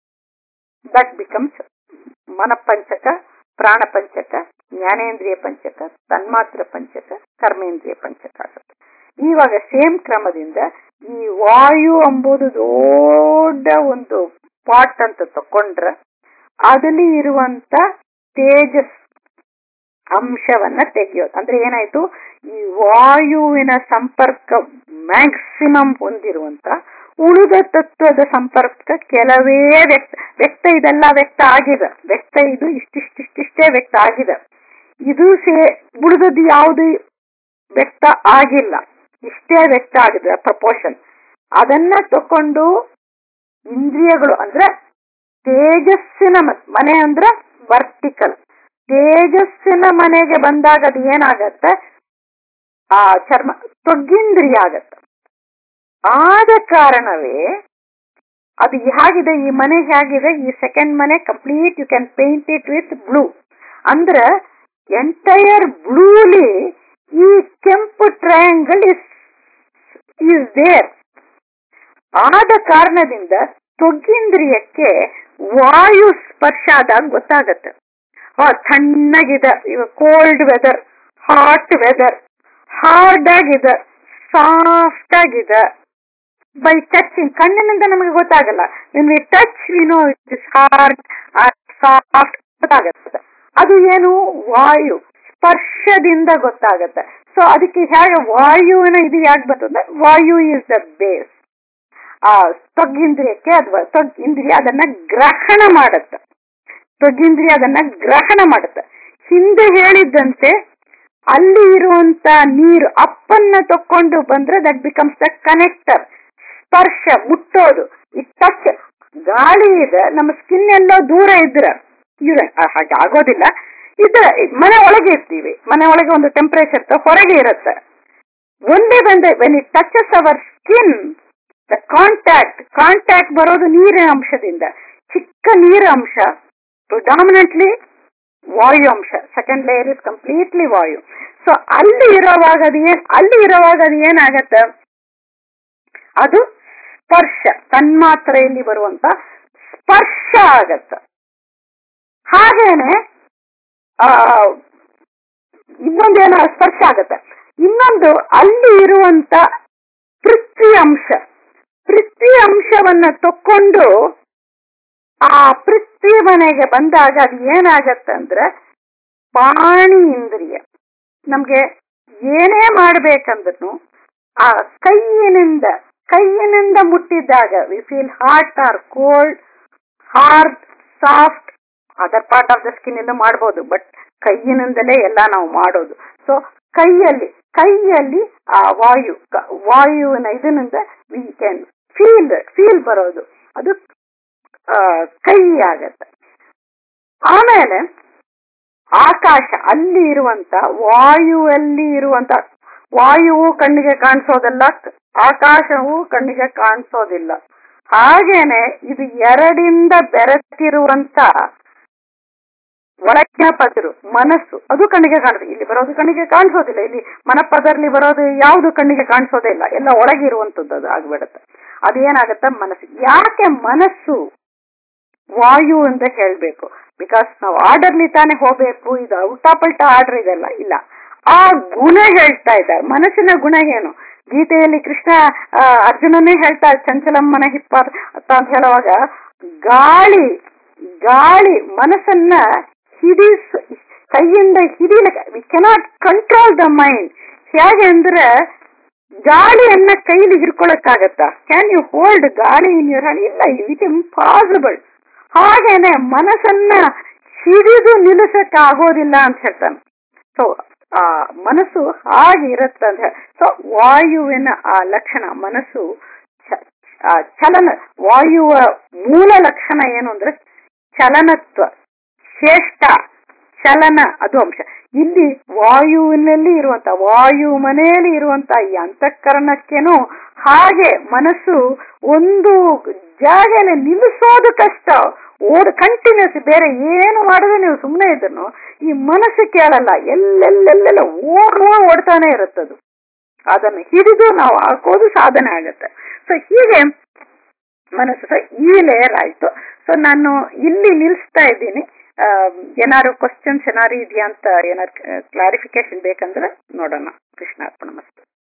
ದಟ್ ಬಿಕಮ್ಸ್ ಮನಪಂಚಕ ಪ್ರಾಣ ಪಂಚಕ ಜ್ಞಾನೇಂದ್ರಿಯ ಪಂಚಕ ತನ್ಮಾತ್ರ ಪಂಚಕ ಕರ್ಮೇಂದ್ರಿಯ ಪಂಚಕ ಆಗುತ್ತೆ ಇವಾಗ ಸೇಮ್ ಕ್ರಮದಿಂದ ಈ ವಾಯು ಎಂಬುದು ದೊಡ್ಡ ಒಂದು ಪಾಟ್ ಅಂತ ತಕೊಂಡ್ರೆ ಅದಲ್ಲಿ ಇರುವಂತ ತೇಜಸ್ ಅಂಶವನ್ನ ತೆಗೆಯೋದು ಅಂದ್ರೆ ಏನಾಯ್ತು ಈ ವಾಯುವಿನ ಸಂಪರ್ಕ ಮ್ಯಾಕ್ಸಿಮಮ್ ಹೊಂದಿರುವಂತ ಉಳಿದ ತತ್ವದ ಸಂಪರ್ಕ ಕೆಲವೇ ವ್ಯಕ್ತ ವ್ಯಕ್ತ ಇದೆಲ್ಲ ವ್ಯಕ್ತ ಆಗಿದೆ ವ್ಯಕ್ತ ಇದು ಇಷ್ಟಿಷ್ಟಿಷ್ಟಿಷ್ಟೇ ವ್ಯಕ್ತ ಆಗಿದೆ ಇದು ಸೇ ಉಳಿದದ್ದು ಯಾವುದು ವ್ಯಕ್ತ ಆಗಿಲ್ಲ ಇಷ್ಟೇ ವ್ಯಕ್ತ ಆಗಿದೆ ಪ್ರಪೋರ್ಷನ್ ಅದನ್ನ ತಕೊಂಡು ಇಂದ್ರಿಯಗಳು ಅಂದ್ರೆ ತೇಜಸ್ಸಿನ ಮ- ಮನೆ ಅಂದ್ರೆ ವರ್ಟಿಕಲ್ ತೇಜಸ್ಸಿನ ಮನೆಗೆ ಬಂದಾಗ ಅದು ಏನಾಗತ್ತೆ ಆ ಚರ್ಮ ತೊಗ್ಗಿಂದ್ರಿಯ ಆಗತ್ತೆ ಆದ ಕಾರಣವೇ ಅದು ಹೇಗಿದೆ ಈ ಮನೆ ಹೇಗಿದೆ ಈ ಸೆಕೆಂಡ್ ಮನೆ complete you can paint it with blue ಅಂದ್ರೆ ಎಂಟೈರ್ ಬ್ಲೂಲಿ ಈ ಕೆಂಪು ಟ್ರಯಾಂಗಲ್ ಇಸ್ ಇಸ್ ದೇರ್ ಆದ ಕಾರಣದಿಂದ ತೊಗ್ಗಿಂದ್ರಿಯಕ್ಕೆ ವಾಯು ಸ್ಪರ್ಶ ಆದಾಗ ಗೊತ್ತಾಗತ್ತೆ ಆ ತಣ್ಣಗಿದೆ ಇವಾಗ cold weather hot weather hard ಆಗಿದೆ ಸಾಫ್ಟ್ ಆಗಿದೆ ಬೈ ಟಚಿಂಗ್ ಕಣ್ಣಿನಿಂದ ನಮಗೆ ಗೊತ್ತಾಗಲ್ಲ when we touch we know it is hard soft ಗೊತ್ತಾಗತ್ತೆ ಅದು ಏನು ವಾಯು ಸ್ಪರ್ಶದಿಂದ ಗೊತ್ತಾಗತ್ತೆ ಸೊ ಅದಕ್ಕೆ ಹೇಗೆ ವಾಯುವಿನ ಇದು ಯಾಕೆ ಬರ್ತದೆ ವಾಯು ಇಸ್ ದ ಬೇಸ್ ಆ ತೊಗ್ಗಿಂದ್ರಿಯಕ್ಕೆ ಅಥವಾ ತೊಗ್ ಇಂದ್ರಿಯ ಅದನ್ನ ಗ್ರಹಣ ಮಾಡುತ್ತೆ ತೊಗ್ಗಿಂದ್ರಿಯ ಅದನ್ನ ಗ್ರಹಣ ಮಾಡುತ್ತೆ ಹಿಂದೆ ಹೇಳಿದ್ದಂತೆ ಅಲ್ಲಿ ಇರುವಂತ ನೀರು ಅಪ್ಪನ್ನ ತಕೊಂಡು ಬಂದ್ರೆ ದಟ್ ಬಿಕಮ್ಸ್ ದ ಕನೆಕ್ಟರ್ ಸ್ಪರ್ಶ ಮುಟ್ಟೋದು ಈ ಟಚ್ ಗಾಳಿ ಇದೆ ನಮ್ಮ ಸ್ಕಿನ್ ಎಲ್ಲೋ ದೂರ ಇದ್ರೆ ಇವ್ರೆ ಹಾಗೆ ಆಗೋದಿಲ್ಲ ಇದ್ರೆ ಮನೆ ಒಳಗೆ ಇರ್ತೀವಿ ಮನೆ ಒಳಗೆ ಒಂದು ಟೆಂಪರೇಚರ್ ಹೊರಗೆ ಇರುತ್ತೆ ಒಂದೇ ಬಂದೆ when it touches our skin the contact contact ಬರೋದು ನೀರಿನ ಅಂಶದಿಂದ ಚಿಕ್ಕ ನೀರ ಅಂಶ ಪ್ರಿಡಾಮಿನೆಂಟ್ಲಿ ವಾಯು ಅಂಶ ಸೆಕೆಂಡ್ ಲೇಯರ್ ಇಸ್ ಕಂಪ್ಲೀಟ್ಲಿ ವಾಯು ಸೊ ಅಲ್ಲಿ ಇರೋವಾಗ ಅದು ಏನ್ ಅಲ್ಲಿ ಇರೋವಾಗ ಅದು ಏನಾಗತ್ತೆ ಅದು ಸ್ಪರ್ಶ ತನ್ಮಾತ್ರೆಯಲ್ಲಿ ಬರುವಂತ ಸ್ಪರ್ಶ ಆಗತ್ತ ಹಾಗೇನೆ ಆ ಇನ್ನೊಂದೇನೋ ಸ್ಪರ್ಶ ಆಗತ್ತೆ ಇನ್ನೊಂದು ಅಲ್ಲಿ ಇರುವಂತ ಪೃಥ್ವಿ ಅಂಶ ಪೃಥ್ವಿ ಅಂಶವನ್ನ ತಕ್ಕೊಂಡು ಆ ಪೃಥ್ವಿ ಮನೆಗೆ ಬಂದಾಗ ಅದು ಏನಾಗತ್ತಂದ್ರೆ ಪಾಣಿ ಇಂದ್ರಿಯ ನಮ್ಗೆ ಏನೇ ಮಾಡ್ಬೇಕಂದ್ರೂ ಆ ಕೈಯಿನಿಂದ ಕೈಯಿನಿಂದ ಮುಟ್ಟಿದಾಗ we feel hot or cold hard soft other part of the skin ಇಂದ ಮಾಡ್ಬೋದು ಬಟ್ ಕೈಯಿನಿಂದಲೇ ಎಲ್ಲ ನಾವು ಮಾಡೋದು ಸೊ ಕೈಯಲ್ಲಿ ಕೈಯಲ್ಲಿ ಆ ವಾಯು ಕ- ವಾಯುವಿನ ಇದರಿಂದ ವಿ ಕ್ಯಾನ್ ಫೀಲ್ ಫೀಲ್ ಬರೋದು ಅದು ಆ, ಕೈ ಆಗತ್ತೆ ಆಮೇಲೆ ಆಕಾಶ ಅಲ್ಲಿ ಇರುವಂತ ವಾಯುವಲ್ಲಿ ಇರುವಂತ ವಾಯುವು ಕಣ್ಣಿಗೆ ಕಾಣಿಸೋದಲ್ಲ ಆಕಾಶವು ಕಣ್ಣಿಗೆ ಕಾಣಿಸೋದಿಲ್ಲ ಹಾಗೇನೆ ಇದು ಎರಡಿಂದ ಬೆರೆತಿರುವಂತ ಒಳಗಿನ ಪದರು ಮನಸ್ಸು ಅದು ಕಣ್ಣಿಗೆ ಕಾಣಿಸುತ್ತೆ ಇಲ್ಲಿ ಬರೋದು ಕಣ್ಣಿಗೆ ಕಾಣಿಸೋದಿಲ್ಲ ಇಲ್ಲಿ ಮನಪದರ್ಲಿ ಬರೋದು ಯಾವುದು ಕಣ್ಣಿಗೆ ಕಾಣಿಸೋದೇ ಇಲ್ಲ ಎಲ್ಲ ಒಳಗೆ ಇರುವಂತದ್ದು ಅದು ಆಗ್ಬಿಡುತ್ತೆ ಅದೇನಾಗತ್ತೆ ಮನಸ್ಸು ಯಾಕೆ ಮನಸ್ಸು ವಾಯು ಅಂತ ಹೇಳ್ಬೇಕು ಬಿಕಾಸ್ ನಾವು ಆರ್ಡರ್ಲಿ ತಾನೇ ಹೋಗ್ಬೇಕು ಇದು ಉಲ್ಟಾಪಲ್ಟ ಆರ್ಡರ್ ಇದೆಲ್ಲ ಇಲ್ಲ ಆ ಗುಣ ಹೇಳ್ತಾ ಇದ್ದಾರೆ ಮನಸ್ಸಿನ ಗುಣ ಏನು ಗೀತೆಯಲ್ಲಿ ಕೃಷ್ಣ ಆ, ಅರ್ಜುನನೇ ಹೇಳ್ತಾ ಚಂಚಲಮ್ಮನ ಹಿಪ್ಪ ಅಂತ ಹೇಳುವಾಗ ಗಾಳಿ ಗಾಳಿ ಮನಸ್ಸನ್ನ ಹಿಡಿಸ್ ಕೈಯಿಂದ ಹಿಡಿಲಿಕ್ಕೆ we cannot control the mind ಹೇಗೆ ಅಂದ್ರೆ ಗಾಳಿಯನ್ನ ಕೈಲಿ ಹಿಡ್ಕೊಳಕ್ಕಾಗತ್ತಾ ಕ್ಯಾನ್ ಯು ಹೋಲ್ಡ್ ಗಾಳಿ ಇನ್ ಯುವರ್ ಹ್ಯಾಂಡ್ ಇಲ್ಲ ಇಟ್ ಇಂಪಾಸಿಬಲ್ ಹಾಗೇನೆ ಮನಸ್ಸನ್ನ ಹಿಡಿದು ನಿಲ್ಲಿಸಕ್ ಆಗೋದಿಲ್ಲ ಅಂತ ಹೇಳ್ತಾನೆ ಸೊ ಆ ಮನಸ್ಸು ಹಾಗೆ ಇರುತ್ತೆ ಅಂತ ಸೊ ವಾಯುವಿನ ಆ ಲಕ್ಷಣ ಮನಸ್ಸು ಚ- ಆ ಚಲನ ವಾಯುವ ಮೂಲ ಲಕ್ಷಣ ಏನು ಅಂದ್ರೆ ಚಲನತ್ವ ಶ್ರೇಷ್ಠ ಚಲನ ಅದು ಅಂಶ ಇಲ್ಲಿ ವಾಯುವಿನಲ್ಲಿ ಇರುವಂತ ವಾಯು ಮನೆಯಲ್ಲಿ ಇರುವಂತ ಈ ಅಂತಃಕರಣಕ್ಕೇನು ಹಾಗೆ ಮನಸ್ಸು ಒಂದು ಜಾಗದಲ್ಲಿ ನಿಲ್ಲಿಸೋದು ಕಷ್ಟ ಓಡ್ ಕಂಟಿನ್ಯೂಸ್ ಬೇರೆ ಏನು ಮಾಡಿದ್ರೆ ನೀವು ಸುಮ್ಮನೆ ಇದ್ರು ಈ ಮನಸ್ಸು ಕೇಳಲ್ಲ ಎಲ್ಲೆಲ್ಲೆಲ್ಲೆಲ್ಲ ಓಡುವ ಓಡ್ತಾನೆ ಇರುತ್ತದು ಅದನ್ನು ಹಿಡಿದು ನಾವು ಹಾಕೋದು ಸಾಧನೆ ಆಗತ್ತೆ ಸೊ ಹೀಗೆ ಮನಸ್ಸು ಸೊ ಈ ಲೇಯರ್ ಆಯ್ತು ಸೊ ನಾನು ಇಲ್ಲಿ ನಿಲ್ಲಿಸ್ತಾ ಇದ್ದೀನಿ ಆ, ಏನಾದ್ರು ಕ್ವಶನ್ಸ್ ಏನಾದ್ರು ಇದೆಯಾ ಅಂತ ಏನಾದ್ರು ಕ್ಲಾರಿಫಿಕೇಶನ್ ಬೇಕಂದ್ರೆ ನೋಡೋಣ ಕೃಷ್ಣಾರ್ಪಣ ಮಸ್ತು